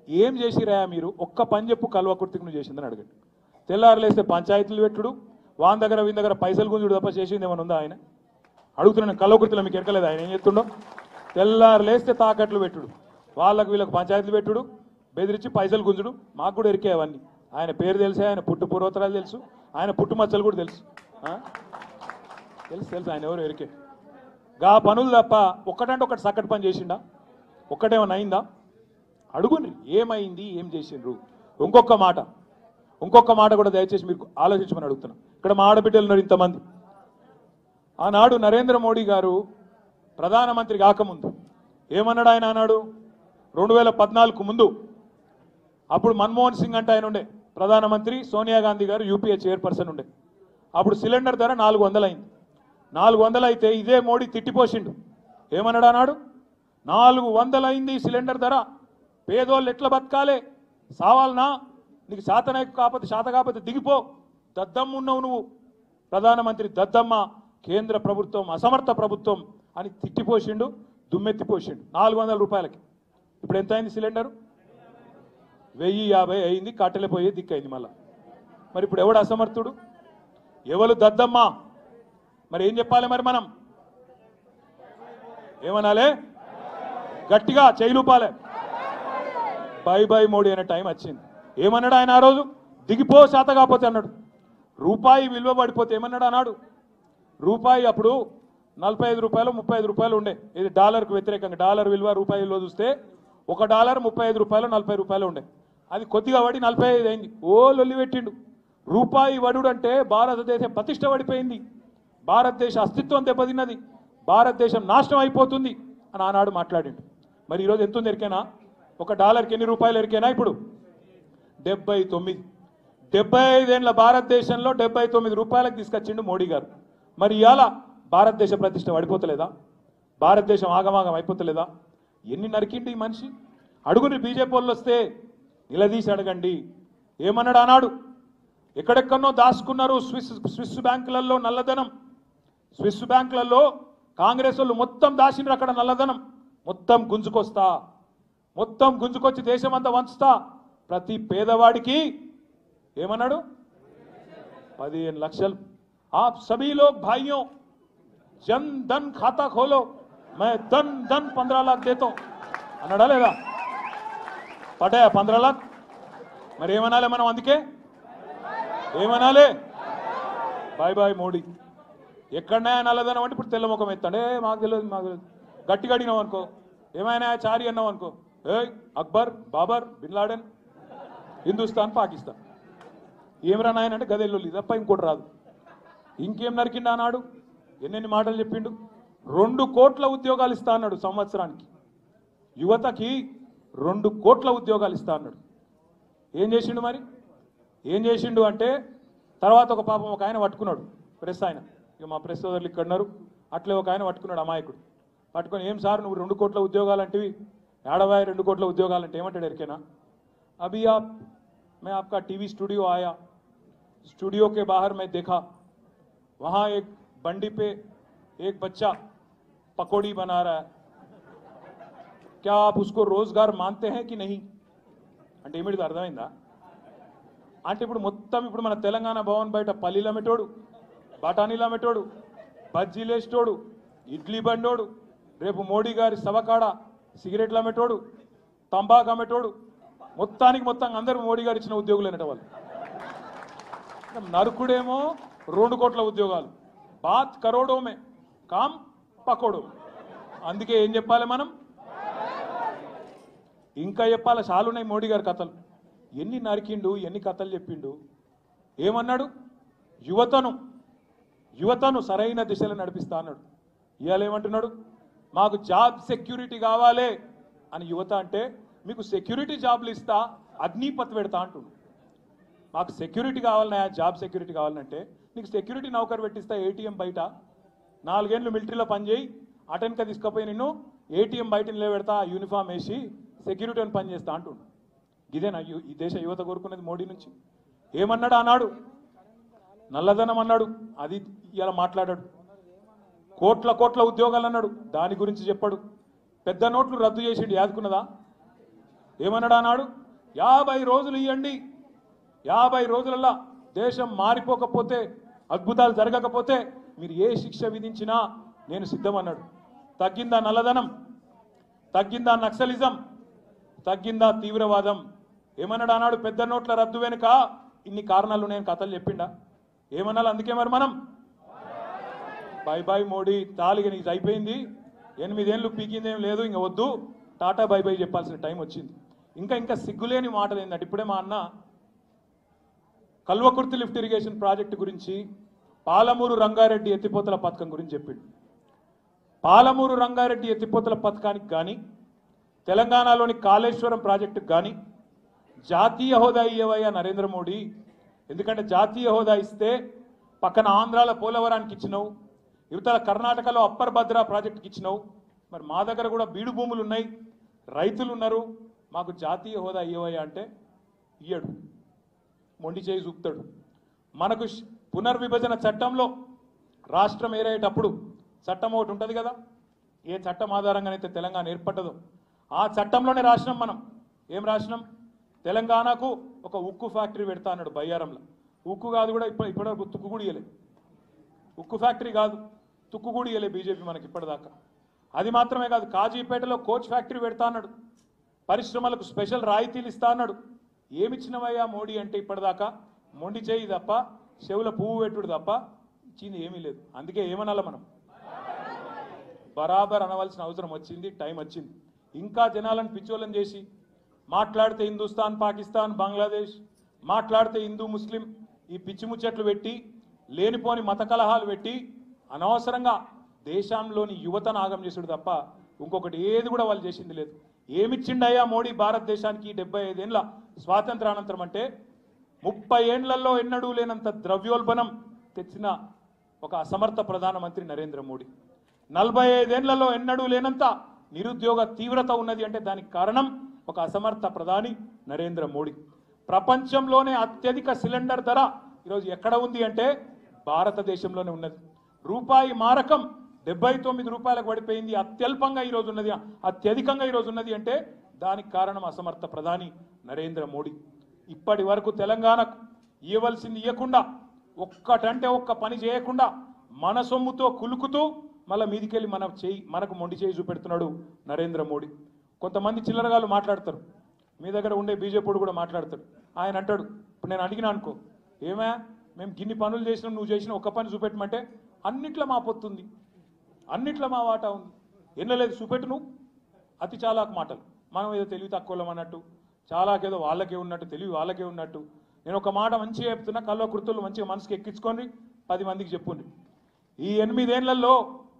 ఏం చేసిరా మీరు ఒక్క పని చెప్పు కల్వకుర్తికి నువ్వు చేసిందని అడగండి తెల్లారులేస్తే పంచాయతీలు పెట్టుడు వాన్ దగ్గర వీని దగ్గర పైసలు గుంజుడు తప్ప చేసింది ఏమైనా ఉందా ఆయన అడుగుతున్నాను కల్వకుర్తిలో మీకు ఎరకలేదు ఆయన ఏం చెప్తుండో తెల్లారు లేస్తే తాకట్లు పెట్టుడు వాళ్ళకు వీళ్ళకి పంచాయతీలు పెట్టుడు బెదిరించి పైసలు గుంజుడు మాకు కూడా ఎరికే అవన్నీ ఆయన పేరు తెలిసే ఆయన పుట్టు పూర్వోత్తరాలు తెలుసు ఆయన పుట్టుమచ్చలు కూడా తెలుసు ఆ? తెలుసు తెలుసు ఆయన ఎవరు ఎరికే గా పనులు తప్ప ఒక్కటంటే ఒకటి సక్కటి పని చేసిండా ఒక్కటేమన్నా అయిందా అడుగుండ్రి ఏమైంది ఏం చేసిండ్రు ఇంకొక మాట ఇంకొక మాట కూడా దయచేసి మీరు ఆలోచించమని అడుగుతున్నా ఇక్కడ మా ఆడబిడ్డలు ఉన్నారు ఇంతమంది ఆనాడు నరేంద్ర మోడీ గారు ప్రధానమంత్రి కాకముందు ఏమన్నాడు ఆయన అన్నాడు రెండు వేల పద్నాలుగు ముందు అప్పుడు మన్మోహన్ సింగ్ అంటే ఆయన ఉండే ప్రధానమంత్రి సోనియా గాంధీ గారు యూపీఏ చైర్పర్సన్ ఉండే అప్పుడు సిలిండర్ ధర నాలుగు వందలు అయింది నాలుగు వందలు అయితే ఇదే మోడీ తిట్టిపోసిండు ఏమన్నాడు అన్నాడు నాలుగు వందలు అయింది ఈ సిలిండర్ ధర పేదోళ్ళు ఎట్లా బతకాలే సావాలనా నీకు శాతన కాకపోతే శాత కాకపోతే దిగిపో దద్దమ్మ ఉన్నావు నువ్వు ప్రధానమంత్రి దద్దమ్మ కేంద్ర ప్రభుత్వం అసమర్థ ప్రభుత్వం అని తిట్టిపోసిండు దుమ్మెత్తిపోసిండు నాలుగు వందల రూపాయలకి ఇప్పుడు ఎంత అయింది సిలిండరు వెయ్యి యాభై అయింది కట్టెలు పోయే దిక్కైంది మళ్ళా మరి ఇప్పుడు ఎవడు అసమర్థుడు ఎవరు దద్దమ్మా మరి ఏం చెప్పాలి మరి మనం ఏమనాలే గట్టిగా చేయలుపాలే బై బై మోడీ అనే టైం వచ్చింది ఏమన్నాడు ఆయన ఆ రోజు దిగిపో శాత కాకపోతే అన్నాడు రూపాయి విలువ పడిపోతే ఏమన్నాడు అన్నాడు రూపాయి అప్పుడు నలభై ఐదు రూపాయలు ముప్పై ఐదు రూపాయలు ఉండే ఇది డాలర్కు వ్యతిరేకంగా డాలర్ విలువ రూపాయి విలువ చూస్తే ఒక డాలర్ ముప్పై ఐదు రూపాయలు నలభై రూపాయలు ఉండే అది కొద్దిగా పడి నలభై ఐదు అయింది ఓ లొల్లి పెట్టిండు రూపాయి వడుడు అంటే భారతదేశం ప్రతిష్ట పడిపోయింది భారతదేశ అస్తిత్వం దెబ్బతిన్నది భారతదేశం నాశనం అయిపోతుంది అని ఆనాడు మాట్లాడిండు మరి ఈరోజు ఎంత ఉంది ఎరికేనా ఒక డాలర్కి ఎన్ని రూపాయలు ఎరికేనా ఇప్పుడు డెబ్బై తొమ్మిది డెబ్బై ఐదేళ్ల భారతదేశంలో డెబ్బై తొమ్మిది రూపాయలకు తీసుకొచ్చిండు మోడీ గారు మరి ఇవాళ భారతదేశ ప్రతిష్ట పడిపోతలేదా భారతదేశం ఆగమాగం అయిపోతలేదా ఎన్ని నరికిండు ఈ మనిషి అడుగుని బీజేపీ వాళ్ళు వస్తే నిలదీసి అడగండి ఏమన్నాడు అన్నాడు ఎక్కడెక్కడనో దాచుకున్నారు స్విస్ స్విస్ బ్యాంకులలో నల్లధనం స్విస్ బ్యాంకులలో కాంగ్రెస్ వాళ్ళు మొత్తం దాచిండ్రు అక్కడ నల్లధనం మొత్తం గుంజుకొస్తా మొత్తం గుంజుకొచ్చి దేశమంతా వంచుతా ప్రతి పేదవాడికి ఏమన్నాడు పదిహేను లక్షలు आप सभी लोग भाइयों जन धन खाता खोलो मैं धन धन पंद्रह लाख देता हूं అన్నాడా లేదా పడ్డాయా పంద్రా లాక్ మరి ఏమనాలి మనం అందుకే ఏమనాలి బాయ్ బాయ్ మోడీ ఎక్కడనే నల్లదనం అంటే ఇప్పుడు తెల్లముఖం ఎత్తాడే మాకు తెలియదు మాకు తెలియదు గట్టిగా అడిగినాం అనుకో ఏమైనా చారి అన్నాం అనుకో ఏయ్ అక్బర్ బాబర్ బిన్ లాడెన్ హిందుస్థాన్ పాకిస్తాన్ ఏమిరా నాయన అంటే గదేళ్ళు తప్ప ఇంకోటి రాదు ఇంకేం నరికిండు అన్నాడు ఎన్నెన్ని మాటలు చెప్పిండు రెండు కోట్ల ఉద్యోగాలు ఇస్తా అన్నాడు సంవత్సరానికి యువతకి రెండు కోట్ల ఉద్యోగాలు ఇస్తా అన్నాడు ఏం చేసిండు మరి ఏం చేసిండు అంటే తర్వాత ఒక పాపం ఒక ఆయన పట్టుకున్నాడు ప్రెస్ ఆయన ఇక మా ప్రెస్ సోదరులు ఇక్కడ ఉన్నారు అట్లే ఒక ఆయన పట్టుకున్నాడు అమాయకుడు పట్టుకొని ఏం సార్ నువ్వు రెండు కోట్ల ఉద్యోగాలు అంటివి ఏడవాయి రెండు కోట్ల ఉద్యోగాలు అంటే ఏమంటాడు ఎరికేనా అభి आप मैं आपका टीवी स्टूडियो आया स्टूडियो के बाहर मैं देखा वहां एक बंडी पे एक बच्चा पकौड़ी बना रहा है क्या आप उसको रोजगार मानते हैं कि नहीं అంటే ఏమిటిది అర్థమైందా అంటే ఇప్పుడు మొత్తం ఇప్పుడు మన తెలంగాణ భవన్ బయట పల్లీలు అమ్మేటోడు బఠానీలు అమ్మేటోడు బజ్జీలు వేసేటోడు ఇడ్లీ బండోడు రేపు మోడీ గారి సభకాడ సిగరెట్లు అమ్మేటోడు తంబాకు అమ్మేటోడు మొత్తానికి మొత్తం అందరూ మోడీ గారు ఇచ్చిన ఉద్యోగులు అనేట వాళ్ళు నరుకుడేమో రెండు కోట్ల ఉద్యోగాలు బాత్ కరోడోమే కామ్ పకోడో అందుకే ఏం చెప్పాలి మనం ఇంకా చెప్పాలి చాలున్నాయి మోడీ గారి కథలు ఎన్ని నరికిండు ఎన్ని కథలు చెప్పిండు ఏమన్నాడు యువతను యువతను సరైన దిశలో నడిపిస్తా అన్నాడు ఇవాళ ఏమంటున్నాడు మాకు జాబ్ సెక్యూరిటీ కావాలి అని యువత అంటే మీకు సెక్యూరిటీ జాబ్లు ఇస్తా అగ్నిపత్ పెడతా అంటుండు మాకు సెక్యూరిటీ కావాలన్నా జాబ్ సెక్యూరిటీ కావాలంటే నీకు సెక్యూరిటీ నౌకర్ పెట్టిస్తా ఏటీఎం బయట నాలుగేళ్ళు మిలిటరీలో పనిచేయి అటెన్క తీసుకుపోయి నిన్ను ఏటీఎం బయట నిలబెడతా యూనిఫామ్ వేసి సెక్యూరిటీ అని పనిచేస్తా అంటుండు ఇదేనా యు- ఈ దేశ యువత కోరుకునేది మోడీ నుంచి ఏమన్నాడు అన్నాడు నల్లధనం అన్నాడు అది ఇలా మాట్లాడాడు కోట్ల కోట్ల ఉద్యోగాలు అన్నాడు దాని గురించి చెప్పాడు పెద్ద నోట్లు రద్దు చేసిండు యాదుకున్నదా ఏమన్నాడు అన్నాడు యాభై రోజులు ఇవ్వండి యాభై రోజులల్లా దేశం మారిపోకపోతే అద్భుతాలు జరగకపోతే మీరు ఏ శిక్ష విధించినా నేను సిద్ధమన్నాడు తగ్గిందా నల్లధనం తగ్గిందా నక్సలిజం తగ్గిందా తీవ్రవాదం ఏమన్నాడు అన్నాడు పెద్ద నోట్ల రద్దు వెనుక ఇన్ని కారణాలు నేను కథలు చెప్పిండా ఏమన్నాడు అందుకే మరి మనం బై బై మోడీ తాలిగ నీకు అయిపోయింది ఎనిమిదేళ్ళు పీకిందేం లేదు ఇంక వద్దు టాటా బై బై చెప్పాల్సిన టైం వచ్చింది ఇంకా ఇంకా సిగ్గులేని మాటలు ఏంటంటే ఇప్పుడే మా అన్న కల్వకుర్తి లిఫ్ట్ ఇరిగేషన్ ప్రాజెక్టు గురించి పాలమూరు రంగారెడ్డి ఎత్తిపోతల పథకం గురించి చెప్పిండు పాలమూరు రంగారెడ్డి ఎత్తిపోతల పథకానికి కానీ తెలంగాణలోని కాళేశ్వరం ప్రాజెక్టుకు కానీ జాతీయ హోదా ఇవ్వయ్యా నరేంద్ర మోడీ ఎందుకంటే జాతీయ హోదా ఇస్తే పక్కన ఆంధ్రాల పోలవరానికి ఇచ్చినావు యువతల కర్ణాటకలో అప్పర్ భద్రా ప్రాజెక్టుకి ఇచ్చినావు మరి మా దగ్గర కూడా బీడు భూములు ఉన్నాయి రైతులు ఉన్నారు మాకు జాతీయ హోదా ఇవ్వయ్యా అంటే ఇయ్యడు మొండి చేయి చూపుతాడు మనకు ష్- పునర్విభజన చట్టంలో రాష్ట్రం ఏరేటప్పుడు చట్టం ఒకటి ఉంటుంది కదా ఏ చట్టం ఆధారంగానైతే తెలంగాణ ఏర్పడ్డదో ఆ చట్టంలోనే రాసినాం మనం ఏం రాసినాం తెలంగాణకు ఒక ఉక్కు ఫ్యాక్టరీ పెడతా అన్నాడు బయ్యారంలో ఉక్కు కాదు కూడా ఇప్పుడు ఇప్పటివరకు తుక్కు కూడా ఇయ్యలే ఉక్కు ఫ్యాక్టరీ కాదు తుక్కు కూడా ఇయ్యలే బీజేపీ మనకి ఇప్పటిదాకా అది మాత్రమే కాదు కాజీపేటలో కోచ్ ఫ్యాక్టరీ పెడతా అన్నాడు పరిశ్రమలకు స్పెషల్ రాయితీలు ఇస్తా అన్నాడు ఏమిచ్చినవయ్యా మోడీ అంటే ఇప్పటిదాకా మొండి చేయి తప్ప చెవుల పువ్వు పెట్టుడు తప్ప ఇచ్చింది ఏమీ లేదు అందుకే ఏమనాల మనం బరాబర్ అనవలసిన అవసరం వచ్చింది టైం వచ్చింది ఇంకా జనాలను పిచ్చోళ్ళని చేసి మాట్లాడితే హిందుస్థాన్ పాకిస్తాన్ బంగ్లాదేశ్ మాట్లాడితే హిందూ ముస్లిం ఈ పిచ్చి ముచ్చట్లు పెట్టి లేనిపోని మత కలహాలు పెట్టి అనవసరంగా దేశంలోని యువతను ఆగం చేసుడు తప్ప ఇంకొకటి ఏది కూడా వాళ్ళు చేసింది లేదు ఏమిచ్చిండయ్యా మోడీ భారతదేశానికి డెబ్బై ఐదేళ్ల స్వాతంత్రానంతరం అంటే ముప్పై ఏండ్లలో ఎన్నడూ లేనంత ద్రవ్యోల్బణం తెచ్చిన ఒక అసమర్థ ప్రధానమంత్రి నరేంద్ర మోడీ నలభై ఐదేళ్లలో ఎన్నడూ లేనంత నిరుద్యోగ తీవ్రత ఉన్నది అంటే దానికి కారణం ఒక అసమర్థ ప్రధాని నరేంద్ర మోడీ ప్రపంచంలోనే అత్యధిక సిలిండర్ ధర ఈరోజు ఎక్కడ ఉంది అంటే భారతదేశంలోనే ఉన్నది రూపాయి మారకం డెబ్బై తొమ్మిది రూపాయలకు పడిపోయింది అత్యల్పంగా ఈరోజు ఉన్నది అత్యధికంగా ఈరోజు ఉన్నది అంటే దానికి కారణం అసమర్థ ప్రధాని నరేంద్ర మోడీ ఇప్పటి వరకు తెలంగాణకు ఇవ్వవలసింది ఇవ్వకుండా ఒక్కటంటే ఒక్క పని చేయకుండా మన సొమ్ముతో కులుకుతూ మళ్ళీ మీదికెళ్ళి మన చేయి మనకు మొండి చేయి చూపెడుతున్నాడు నరేంద్ర మోడీ కొంతమంది చిల్లరగాళ్ళు మాట్లాడతారు మీ దగ్గర ఉండే బీజేపీ కూడా మాట్లాడతాడు ఆయన అంటాడు ఇప్పుడు నేను అడిగినా అనుకో ఏమే మేము గిన్ని పనులు చేసినాం నువ్వు చేసిన ఒక్క పని చూపెట్టమంటే అన్నిట్లో మా పొత్తుంది అన్నిట్లో మా వాటా ఉంది ఎన్నలేదు చూపెట్టు నువ్వు అతి చాలాకు మాటలు మనం ఏదో తెలివి తక్కువలం అన్నట్టు చాలాకేదో వాళ్ళకే ఉన్నట్టు తెలివి వాళ్ళకే ఉన్నట్టు నేను ఒక మాట మంచిగా చెప్తున్నా కల్లో కృతులు మంచిగా మనసుకి ఎక్కించుకొని పది మందికి చెప్పుండి ఈ ఎనిమిదేళ్లలో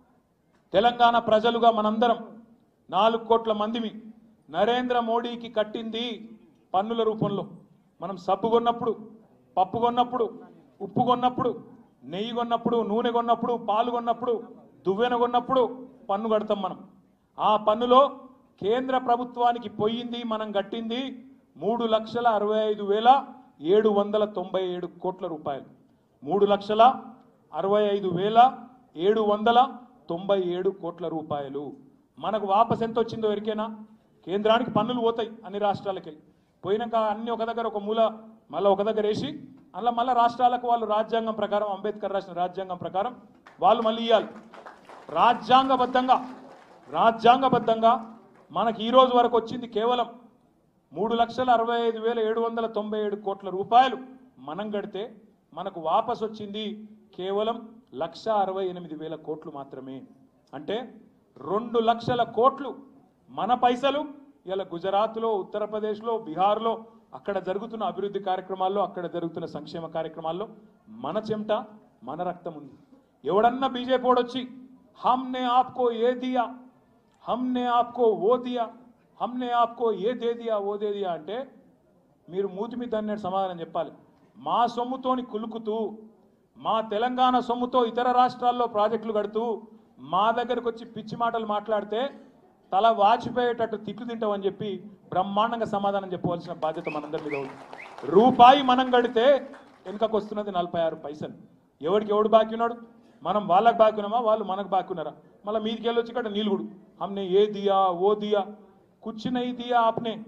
తెలంగాణ ప్రజలుగా మనందరం నాలుగు కోట్ల మందిమి నరేంద్ర మోడీకి కట్టింది పన్నుల రూపంలో మనం సబ్బు కొన్నప్పుడు పప్పు కొన్నప్పుడు ఉప్పు కొన్నప్పుడు నెయ్యి కొన్నప్పుడు నూనె కొన్నప్పుడు పాలు కొన్నప్పుడు దువ్వెన కొన్నప్పుడు పన్ను కడతాం మనం ఆ పన్నులో కేంద్ర ప్రభుత్వానికి పోయింది మనం కట్టింది మూడు లక్షల అరవై ఐదు వేల ఏడు వందల తొంభై ఏడు కోట్ల రూపాయలు మూడు లక్షల అరవై ఐదు వేల ఏడు వందల తొంభై ఏడు కోట్ల రూపాయలు మనకు వాపస్ ఎంత వచ్చిందో ఎరికేనా కేంద్రానికి పన్నులు పోతాయి అన్ని రాష్ట్రాలకి వెళ్ళి పోయినాక అన్ని ఒక దగ్గర ఒక మూల మళ్ళీ ఒక దగ్గర వేసి అలా మళ్ళీ రాష్ట్రాలకు వాళ్ళు రాజ్యాంగం ప్రకారం అంబేద్కర్ రాసిన రాజ్యాంగం ప్రకారం వాళ్ళు మళ్ళీ ఇవ్వాలి రాజ్యాంగబద్ధంగా రాజ్యాంగబద్ధంగా మనకి ఈ రోజు వరకు వచ్చింది కేవలం మూడు లక్షల అరవై ఐదు వేల ఏడు వందల తొంభై ఏడు కోట్ల రూపాయలు మనం గడితే మనకు వాపస్ వచ్చింది కేవలం లక్ష అరవై ఎనిమిది వేల కోట్లు మాత్రమే అంటే రెండు లక్షల కోట్లు మన పైసలు ఇలా గుజరాత్లో ఉత్తరప్రదేశ్లో బీహార్లో అక్కడ జరుగుతున్న అభివృద్ధి కార్యక్రమాల్లో అక్కడ జరుగుతున్న సంక్షేమ కార్యక్రమాల్లో మన చెమట మన రక్తం ఉంది ఎవడన్నా బీజేపీ వాడు వచ్చి హమ్నే ఆప్కో ఏ దియా హమ్నే ఆప్కో ఓ దియా హమ్నే ఆప్కో ఏ దే దియా ఓ దే దియా అంటే మీరు మూతి మీద అన్నట్టు సమాధానం చెప్పాలి మా సొమ్ముతోని కులుకుతూ మా తెలంగాణ సొమ్ముతో ఇతర రాష్ట్రాల్లో ప్రాజెక్టులు కడుతూ మా దగ్గరకు వచ్చి పిచ్చి మాటలు మాట్లాడితే తల వాచిపోయేటట్టు తిట్లు తింటామని చెప్పి బ్రహ్మాండంగా సమాధానం చెప్పవలసిన బాధ్యత మనందరి మీద ఉంది రూపాయి మనం కడితే వెనుకకు వస్తున్నది నలభై ఆరు పైసలు ఎవరికి ఎవడు బాకీ ఉన్నాడు మనం వాళ్ళకి బాకీ ఉన్నామా వాళ్ళు మనకు బాకీ ఉన్నారా మళ్ళీ మీదికి వెళ్ళొచ్చి ఇక్కడ నీలుగుడు హమ్నే ఏ దియా ఓ దియా కుచ్ నహీ దియా ఆప్నే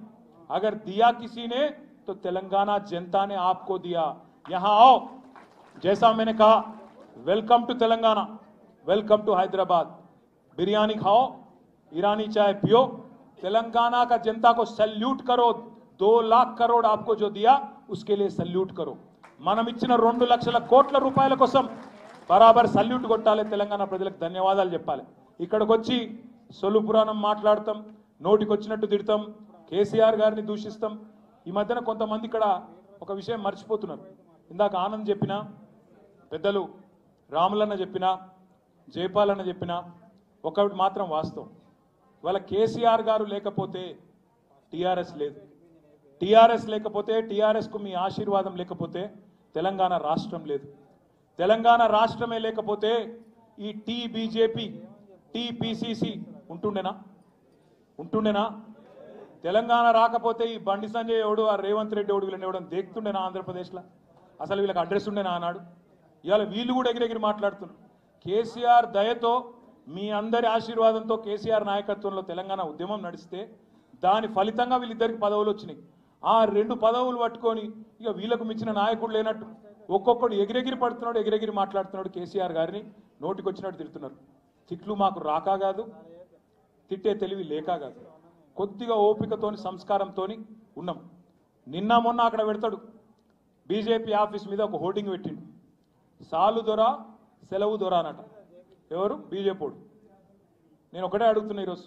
अगर दिया किसी ने तो तेलंगाना जनता ने आपको दिया यहां आओ जैसा मैंने कहा welcome to Telangana welcome to Hyderabad biryani खाओ ईरानी चाय पियो तेलंगाना का जनता को सल्यूट करो दो लाख करोड़ आपको जो दिया उसके लिए सल्यूट करो మనం ఇచ్చిన రెండు లక్షల కోట్ల రూపాయల కోసం బరాబర్ సల్యూట్ కొట్టాలి తెలంగాణ ప్రజలకు ధన్యవాదాలు చెప్పాలి ఇక్కడికి వచ్చి సొల్లు పురాణం మాట్లాడతాం నోటికి వచ్చినట్టు తిడతాం కేసీఆర్ గారిని దూషిస్తాం ఈ మధ్యన కొంతమంది ఇక్కడ ఒక విషయం మర్చిపోతున్నారు ఇందాక ఆనంద్ చెప్పిన పెద్దలు రాములన్న చెప్పిన జయపాలన్న చెప్పిన ఒకటి మాత్రం వాస్తవం ఇవాళ కేసీఆర్ గారు లేకపోతే టీఆర్ఎస్ లేదు టీఆర్ఎస్ లేకపోతే టీఆర్ఎస్కు మీ ఆశీర్వాదం లేకపోతే తెలంగాణ రాష్ట్రం లేదు తెలంగాణ రాష్ట్రమే లేకపోతే ఈ టీ బీజేపీ టీ పిసిసి ఉంటుండేనా ఉంటుండేనా తెలంగాణ రాకపోతే ఈ బండి సంజయ్ ఎవడు ఆ రేవంత్ రెడ్డి ఎవడు వీళ్ళని ఎవడని దేక్తుండేనా ఆంధ్రప్రదేశ్లో అసలు వీళ్ళకి అడ్రస్ ఉండేనా అన్నాడు ఇవాళ వీళ్ళు కూడా ఎగిరెగిరి మాట్లాడుతున్నారు కేసీఆర్ దయతో మీ అందరి ఆశీర్వాదంతో కేసీఆర్ నాయకత్వంలో తెలంగాణ ఉద్యమం నడిస్తే దాని ఫలితంగా వీళ్ళిద్దరికి పదవులు వచ్చినాయి ఆ రెండు పదవులు పట్టుకొని ఇక వీళ్ళకు మించిన నాయకుడు లేనట్టు ఒక్కొక్కడు ఎగిరెగిరి పడుతున్నాడు ఎగిరెగిరి మాట్లాడుతున్నాడు కేసీఆర్ గారిని నోటికి వచ్చినట్టు తిడుతున్నారు తిట్లు మాకు రాకా కాదు తిట్టే తెలివి లేక కాదు కొద్దిగా ఓపికతోని సంస్కారంతోని ఉన్నాం నిన్న మొన్న అక్కడ పెడతాడు బీజేపీ ఆఫీస్ మీద ఒక హోర్డింగ్ పెట్టిండు సాలు దొర సెలవు దొర అనట ఎవరు బీజేపీడు నేను ఒకటే అడుగుతున్నా ఈరోజు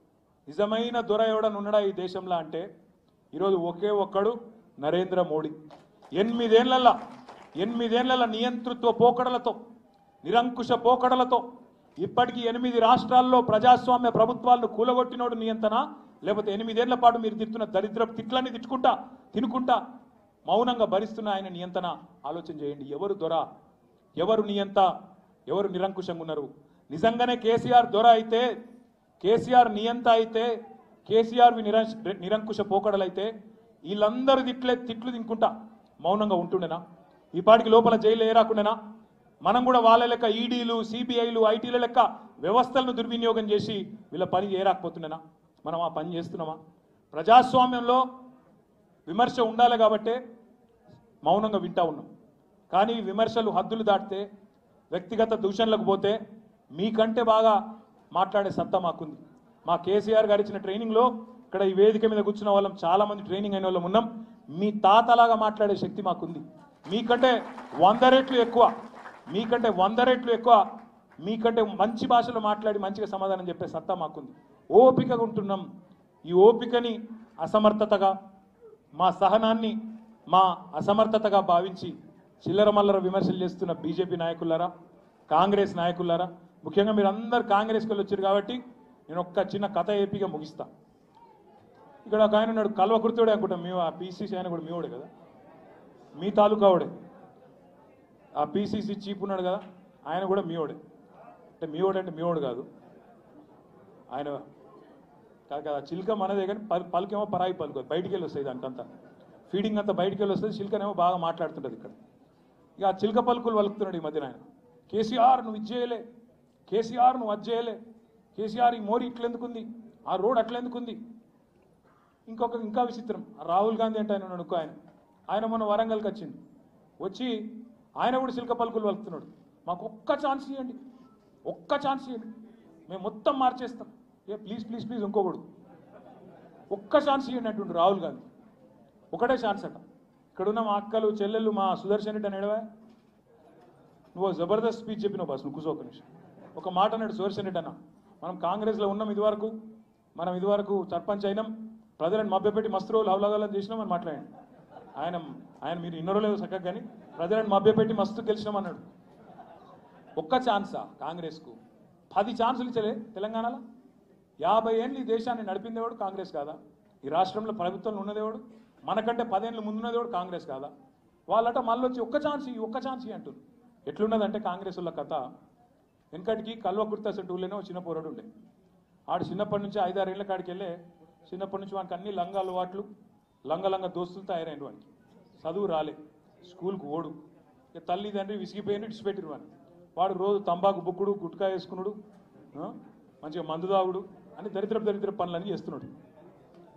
నిజమైన దొర ఎవడని ఉన్నాడా ఈ దేశంలో అంటే ఈరోజు ఒకే ఒక్కడు నరేంద్ర మోడీ ఎనిమిదేళ్లలో ఎనిమిదేళ్ల నియంతృత్వ పోకడలతో నిరంకుశ పోకడలతో ఇప్పటికీ ఎనిమిది రాష్ట్రాల్లో ప్రజాస్వామ్య ప్రభుత్వాలను కూలగొట్టినోడు నియంత్రణ లేకపోతే ఎనిమిదేళ్ల పాటు మీరు తిట్టున్న దరిద్ర తిట్లన్నీ తిట్టుకుంటా తినుకుంటా మౌనంగా భరిస్తున్న ఆయన నియంత్రణ ఆలోచన చేయండి ఎవరు దొర ఎవరు నియంత ఎవరు నిరంకుశంగా ఉన్నారు నిజంగానే కేసీఆర్ దొర అయితే కేసీఆర్ నియంత అయితే కేసీఆర్ వి నిరం నిరంకుశ పోకడలైతే వీళ్ళందరూ తిట్లే తిట్లు తినుకుంటా మౌనంగా ఉంటుండేనా ఈ పాటికి లోపల జైలు ఏ రాకుండేనా మనం కూడా వాళ్ళ లెక్క ఈడీలు సిబిఐలు ఐటీల లెక్క వ్యవస్థలను దుర్వినియోగం చేసి వీళ్ళ పని ఏ రాకపోతుండేనా మనం ఆ పని చేస్తున్నామా ప్రజాస్వామ్యంలో విమర్శ ఉండాలి కాబట్టే మౌనంగా వింటా ఉన్నాం కానీ ఈ విమర్శలు హద్దులు దాటితే వ్యక్తిగత దూషణలకు పోతే మీకంటే బాగా మాట్లాడే సత్తా మాకుంది మా కేసీఆర్ గారు ఇచ్చిన ట్రైనింగ్లో ఇక్కడ ఈ వేదిక మీద కూర్చున్న వాళ్ళం చాలా మంది ట్రైనింగ్ అయిన వాళ్ళం ఉన్నాం మీ తాతలాగా మాట్లాడే శక్తి మాకుంది మీకంటే వంద రెట్లు ఎక్కువ మీకంటే వంద రెట్లు ఎక్కువ మీకంటే మంచి భాషలో మాట్లాడి మంచిగా సమాధానం చెప్పే సత్తా మాకుంది ఓపికగా ఉంటున్నాం ఈ ఓపికని అసమర్థతగా మా సహనాన్ని మా అసమర్థతగా భావించి చిల్లర మల్లర విమర్శలు చేస్తున్న బీజేపీ నాయకులారా కాంగ్రెస్ నాయకులారా ముఖ్యంగా మీరు అందరు కాంగ్రెస్కి వెళ్ళి వచ్చారు కాబట్టి నేను ఒక్క చిన్న కథ ఏపీగా ముగిస్తా ఇక్కడ ఒక ఆయన ఉన్నాడు కల్వకుర్తుడే అనుకుంటా మేము ఆ పీసీసీ ఆయన కూడా మీవాడే కదా మీ తాలూకా వాడే ఆ పీసీసీ చీఫ్ ఉన్నాడు కదా ఆయన కూడా మీవాడే అంటే మీవాడు అంటే మీవాడు కాదు ఆయన కాదు కదా చిలుక మనదే కానీ పల్ పలుకేమో పరాయి పలుకు బయటికి వెళ్ళి వస్తాయి దానికంతా ఫీడింగ్ అంతా బయటికి వెళ్ళి వస్తుంది చిలుకనేమో బాగా మాట్లాడుతుంటుంది ఇక్కడ ఇక ఆ చిలుక పలుకులు పలుకుతున్నాడు ఈ మధ్యన ఆయన కేసీఆర్ నువ్వు ఇది చేయలే కేసీఆర్ నువ్వు అది చేయలే కేసీఆర్ ఈ మోరీ ఇట్లెందుకుంది ఆ రోడ్ అట్లెందుకుంది ఇంకొక ఇంకా విచిత్రం ఆ రాహుల్ గాంధీ అంటే ఆయన ఉన్నాడు ఇంకో ఆయన ఆయన మొన్న వరంగల్కి వచ్చిండు వచ్చి ఆయన కూడా చిలుక పలుకులు పలుకుతున్నాడు మాకు ఒక్క ఛాన్స్ ఇవ్వండి ఒక్క ఛాన్స్ ఇవ్వండి మేము మొత్తం మార్చేస్తాం ఏ ప్లీజ్ ప్లీజ్ ప్లీజ్ ఇంకోకూడదు ఒక్క ఛాన్స్ ఇవ్వండి అంటుండు రాహుల్ గాంధీ ఒకటే ఛాన్స్ అట ఇక్కడున్న మా అక్కలు చెల్లెళ్ళు మా సుదర్శన్ రెడ్డి అని ఎడవా నువ్వు జబర్దస్త్ స్పీచ్ చెప్పినావు బాస్ నువ్వు కూర్చో ఒక నిమిషం ఒక మాట అన్నాడు సుదర్శన్ రెడ్డి అన్న మనం కాంగ్రెస్లో ఉన్నాం ఇదివరకు మనం ఇదివరకు సర్పంచ్ అయినాం ప్రజలను మభ్యపెట్టి మస్తు రోజులు హౌలగలం చేసినాం అని మాట్లాడండి ఆయన ఆయన మీరు ఇన్నరో లేదు చక్కగా కానీ ప్రజలను మభ్యపెట్టి మస్తు గెలిచినాం అన్నాడు ఒక్క ఛాన్సా కాంగ్రెస్కు పది ఛాన్సులు ఇచ్చలే తెలంగాణలో యాభై ఏళ్ళు ఈ దేశాన్ని నడిపిందేవాడు కాంగ్రెస్ కాదా ఈ రాష్ట్రంలో ప్రభుత్వంలో ఉన్నదేవాడు మనకంటే పదేళ్ళు ముందున్నదేవాడు కాంగ్రెస్ కాదా వాళ్ళట మళ్ళీ వచ్చి ఒక్క ఛాన్స్ ఇయ్యి, ఒక్క ఛాన్స్ ఇయ్యి అంటుంది ఎట్లున్నదంటే కాంగ్రెస్ వాళ్ళ కథ వెనకటికి కల్వ కుర్తా సెట్టులోనే చిన్న పోరాడు ఉండే ఆడు చిన్నప్పటి నుంచి ఐదారేళ్ల కాడికి వెళ్ళే చిన్నప్పటి నుంచి వానికి అన్ని లంగా అలవాట్లు లంగ లంగ దోస్తులు తయారైన వానికి చదువు రాలే స్కూల్కి ఓడు ఇక తల్లి తండ్రి విసిగిపోయిన ఇడిచిపెట్టిరు వాడిని వాడు రోజు తంబాకు బుక్కుడు గుట్కా వేసుకున్నాడు ఆ? మంచిగా మందు తాగుడు అని దరిద్ర దరిద్ర పనులన్నీ చేస్తున్నాడు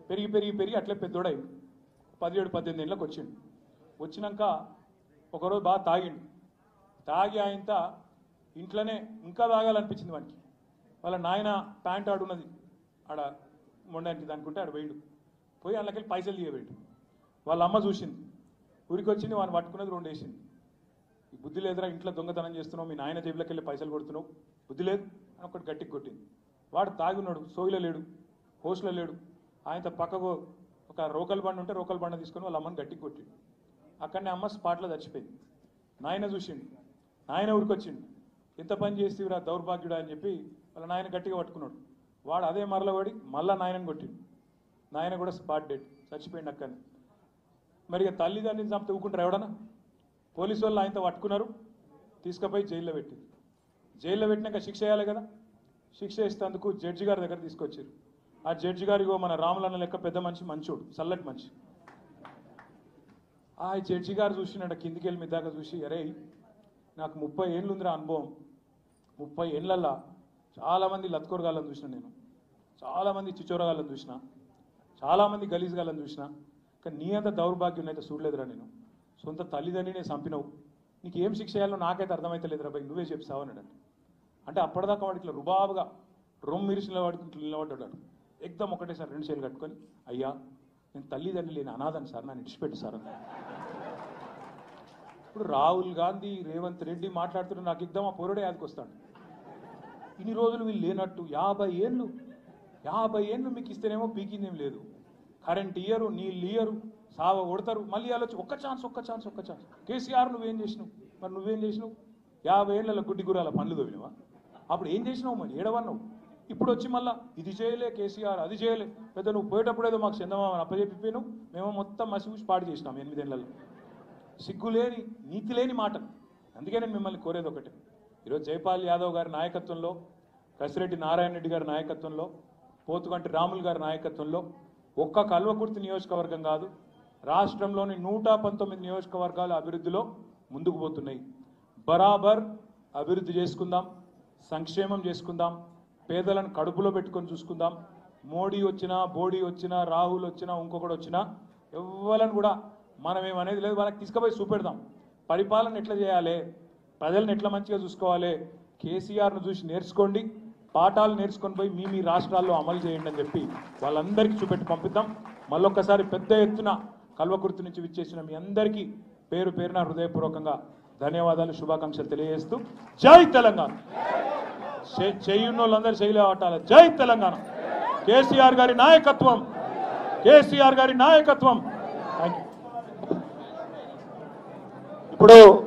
పెరిగి పెరిగి పెరిగి అట్లే పెద్దోడైంది పదిహేడు పద్దెనిమిది ఏళ్ళకి వచ్చిండు వచ్చినాక ఒకరోజు బాగా తాగిండు తాగి ఆయనత ఇంట్లోనే ఇంకా తాగాలనిపించింది వానికి వాళ్ళ నాయన ప్యాంట్ ఆడున్నది ఆడ మొండానికి దానికుంటే ఆడ వేయడు పోయి అందులోకి పైసలు తీయవేయడు వాళ్ళ అమ్మ చూసింది ఊరికి వచ్చింది వాడిని పట్టుకున్నది రెండు వేసింది ఈ బుద్ధి లేదురా ఇంట్లో దొంగతనం చేస్తున్నావు మీ నాయన జేబులోకి వెళ్ళి పైసలు కొడుతున్నావు బుద్ధి లేదు అని ఒకటి గట్టికి కొట్టింది వాడు తాగున్నాడు సోయిలో లేడు హోస్లో లేడు ఆయనతో పక్కకు ఒక రోకల్ బండి ఉంటే రోకల్ బండ తీసుకొని వాళ్ళ అమ్మని గట్టికి కొట్టిండు అక్కడనే అమ్మ స్పాట్లో చచ్చిపోయింది నాయన చూసిండు నాయన ఊరికొచ్చిండు ఎంత పని చేస్తేవిరా దౌర్భాగ్యుడా అని చెప్పి వాళ్ళ నాయన గట్టిగా పట్టుకున్నాడు వాడు అదే మరల పడి మళ్ళా నాయనని కొట్టిండు నాయన కూడా స్పాట్ డెడ్ చచ్చిపోయిండు అక్కని మరి ఇక తల్లిదండ్రుని చంపితే ఊకుంటారు ఎవడన్నా పోలీసు వాళ్ళు ఆయనతో పట్టుకున్నారు తీసుకుపోయి జైల్లో పెట్టింది జైల్లో పెట్టినాక శిక్ష వేయాలి కదా శిక్ష ఇస్తేందుకు జడ్జి గారి దగ్గర తీసుకొచ్చారు ఆ జడ్జి గారిగో మన రాములన్న లెక్క పెద్ద మనిషి మంచోడు చల్లటి మనిషి ఆ జడ్జి గారు చూసినట్ట కిందికి వెళ్ళి మీద దాకా చూసి అరే నాకు ముప్పై ఏళ్ళు ఉందిరా అనుభవం ముప్పై ఏళ్ళల్లా చాలామంది లత్కోరగాళ్ళని చూసిన నేను చాలామంది చిచ్చోరగాళ్ళని చూసిన చాలామంది గలీజ్గాళ్ళని చూసిన కానీ నీ అంత దౌర్భాగ్యం అయితే చూడలేదురా నేను సొంత తల్లిదండ్రినే చంపినవు నీకు ఏం శిక్ష చేయాలో నాకైతే అర్థమైతే లేదురా భయ్ నువ్వే చెప్తావు అన్నాడు అంటే అప్పటిదాకా వాడికి ఇట్లా రుబాబుగా రొమ్ము మిరిసి నిలబడుకు ఇట్లా నిలబడ్డాడు ఎగ్దమ్ ఒకటేసారి రెండు చేతులు కట్టుకొని అయ్యా నేను తల్లిదండ్రులు లేని అనాథని సార్ నన్ను ఇడిచిపెట్టి సార్ అన్నాడు ఇప్పుడు రాహుల్ గాంధీ రేవంత్ రెడ్డి మాట్లాడుతున్న నాకు ఇద్దాం ఆ పొరడే యాదకి వస్తాడు ఇన్ని రోజులు వీళ్ళు లేనట్టు యాభై ఏళ్ళు యాభై ఏళ్ళు మీకు ఇస్తేనేమో పీకిందేం లేదు కరెంట్ ఇయ్యరు నీళ్ళు ఇయ్యరు సావ కొడతారు మళ్ళీ ఆలోచి ఒక్క ఛాన్స్ ఒక్క ఛాన్స్ ఒక్క ఛాన్స్ కేసీఆర్ నువ్వేం చేసినావు మరి నువ్వేం చేసినావు యాభై ఏళ్ళ గుడ్డి గురాల పనులు తోవినవా అప్పుడు ఏం చేసినావు మరి ఏడవన్నావు ఇప్పుడు వచ్చి మళ్ళా ఇది చేయలే కేసీఆర్ అది చేయలే పెద్ద నువ్వు పోయేటప్పుడు ఏదో మాకు చందమామని అప్పచెప్పిపోయినావు మేము మొత్తం మసి ఊసి పాడు చేసినాం ఎనిమిదేళ్లలో సిగ్గులేని నీతి లేని మాటలు అందుకే నేను మిమ్మల్ని కోరేది ఒకటే ఈరోజు జైపాల్ యాదవ్ గారి నాయకత్వంలో కసిరెడ్డి నారాయణ రెడ్డి గారి నాయకత్వంలో పోతుగంటి రాములు గారి నాయకత్వంలో ఒక్క కల్వకుర్తి నియోజకవర్గం కాదు రాష్ట్రంలోని నూట పంతొమ్మిది నియోజకవర్గాల అభివృద్ధిలో ముందుకు పోతున్నాయి బరాబర్ అభివృద్ధి చేసుకుందాం సంక్షేమం చేసుకుందాం పేదలను కడుపులో పెట్టుకొని చూసుకుందాం మోడీ వచ్చినా బోడీ వచ్చినా రాహుల్ వచ్చినా ఇంకొకటి వచ్చినా ఎవ్వలను కూడా మనం ఏమనేది లేదు వాళ్ళకి తీసుకుపోయి చూపెడదాం పరిపాలన ఎట్లా చేయాలి ప్రజలను ఎట్లా మంచిగా చూసుకోవాలి కేసీఆర్ను చూసి నేర్చుకోండి పాఠాలు నేర్చుకొని పోయి మీ మీ రాష్ట్రాల్లో అమలు చేయండి అని చెప్పి వాళ్ళందరికీ చూపెట్టి పంపిద్దాం మళ్ళొక్కసారి పెద్ద ఎత్తున కల్వకుర్తి నుంచి విచ్చేసిన మీ అందరికీ పేరు పేరున హృదయపూర్వకంగా ధన్యవాదాలు శుభాకాంక్షలు తెలియజేస్తూ జై తెలంగాణ చే- చేయున్న వాళ్ళందరూ చేయలే పట్టాలి జై తెలంగాణ కేసీఆర్ గారి నాయకత్వం కేసీఆర్ గారి నాయకత్వం థ్యాంక్ యూ ఇప్పుడు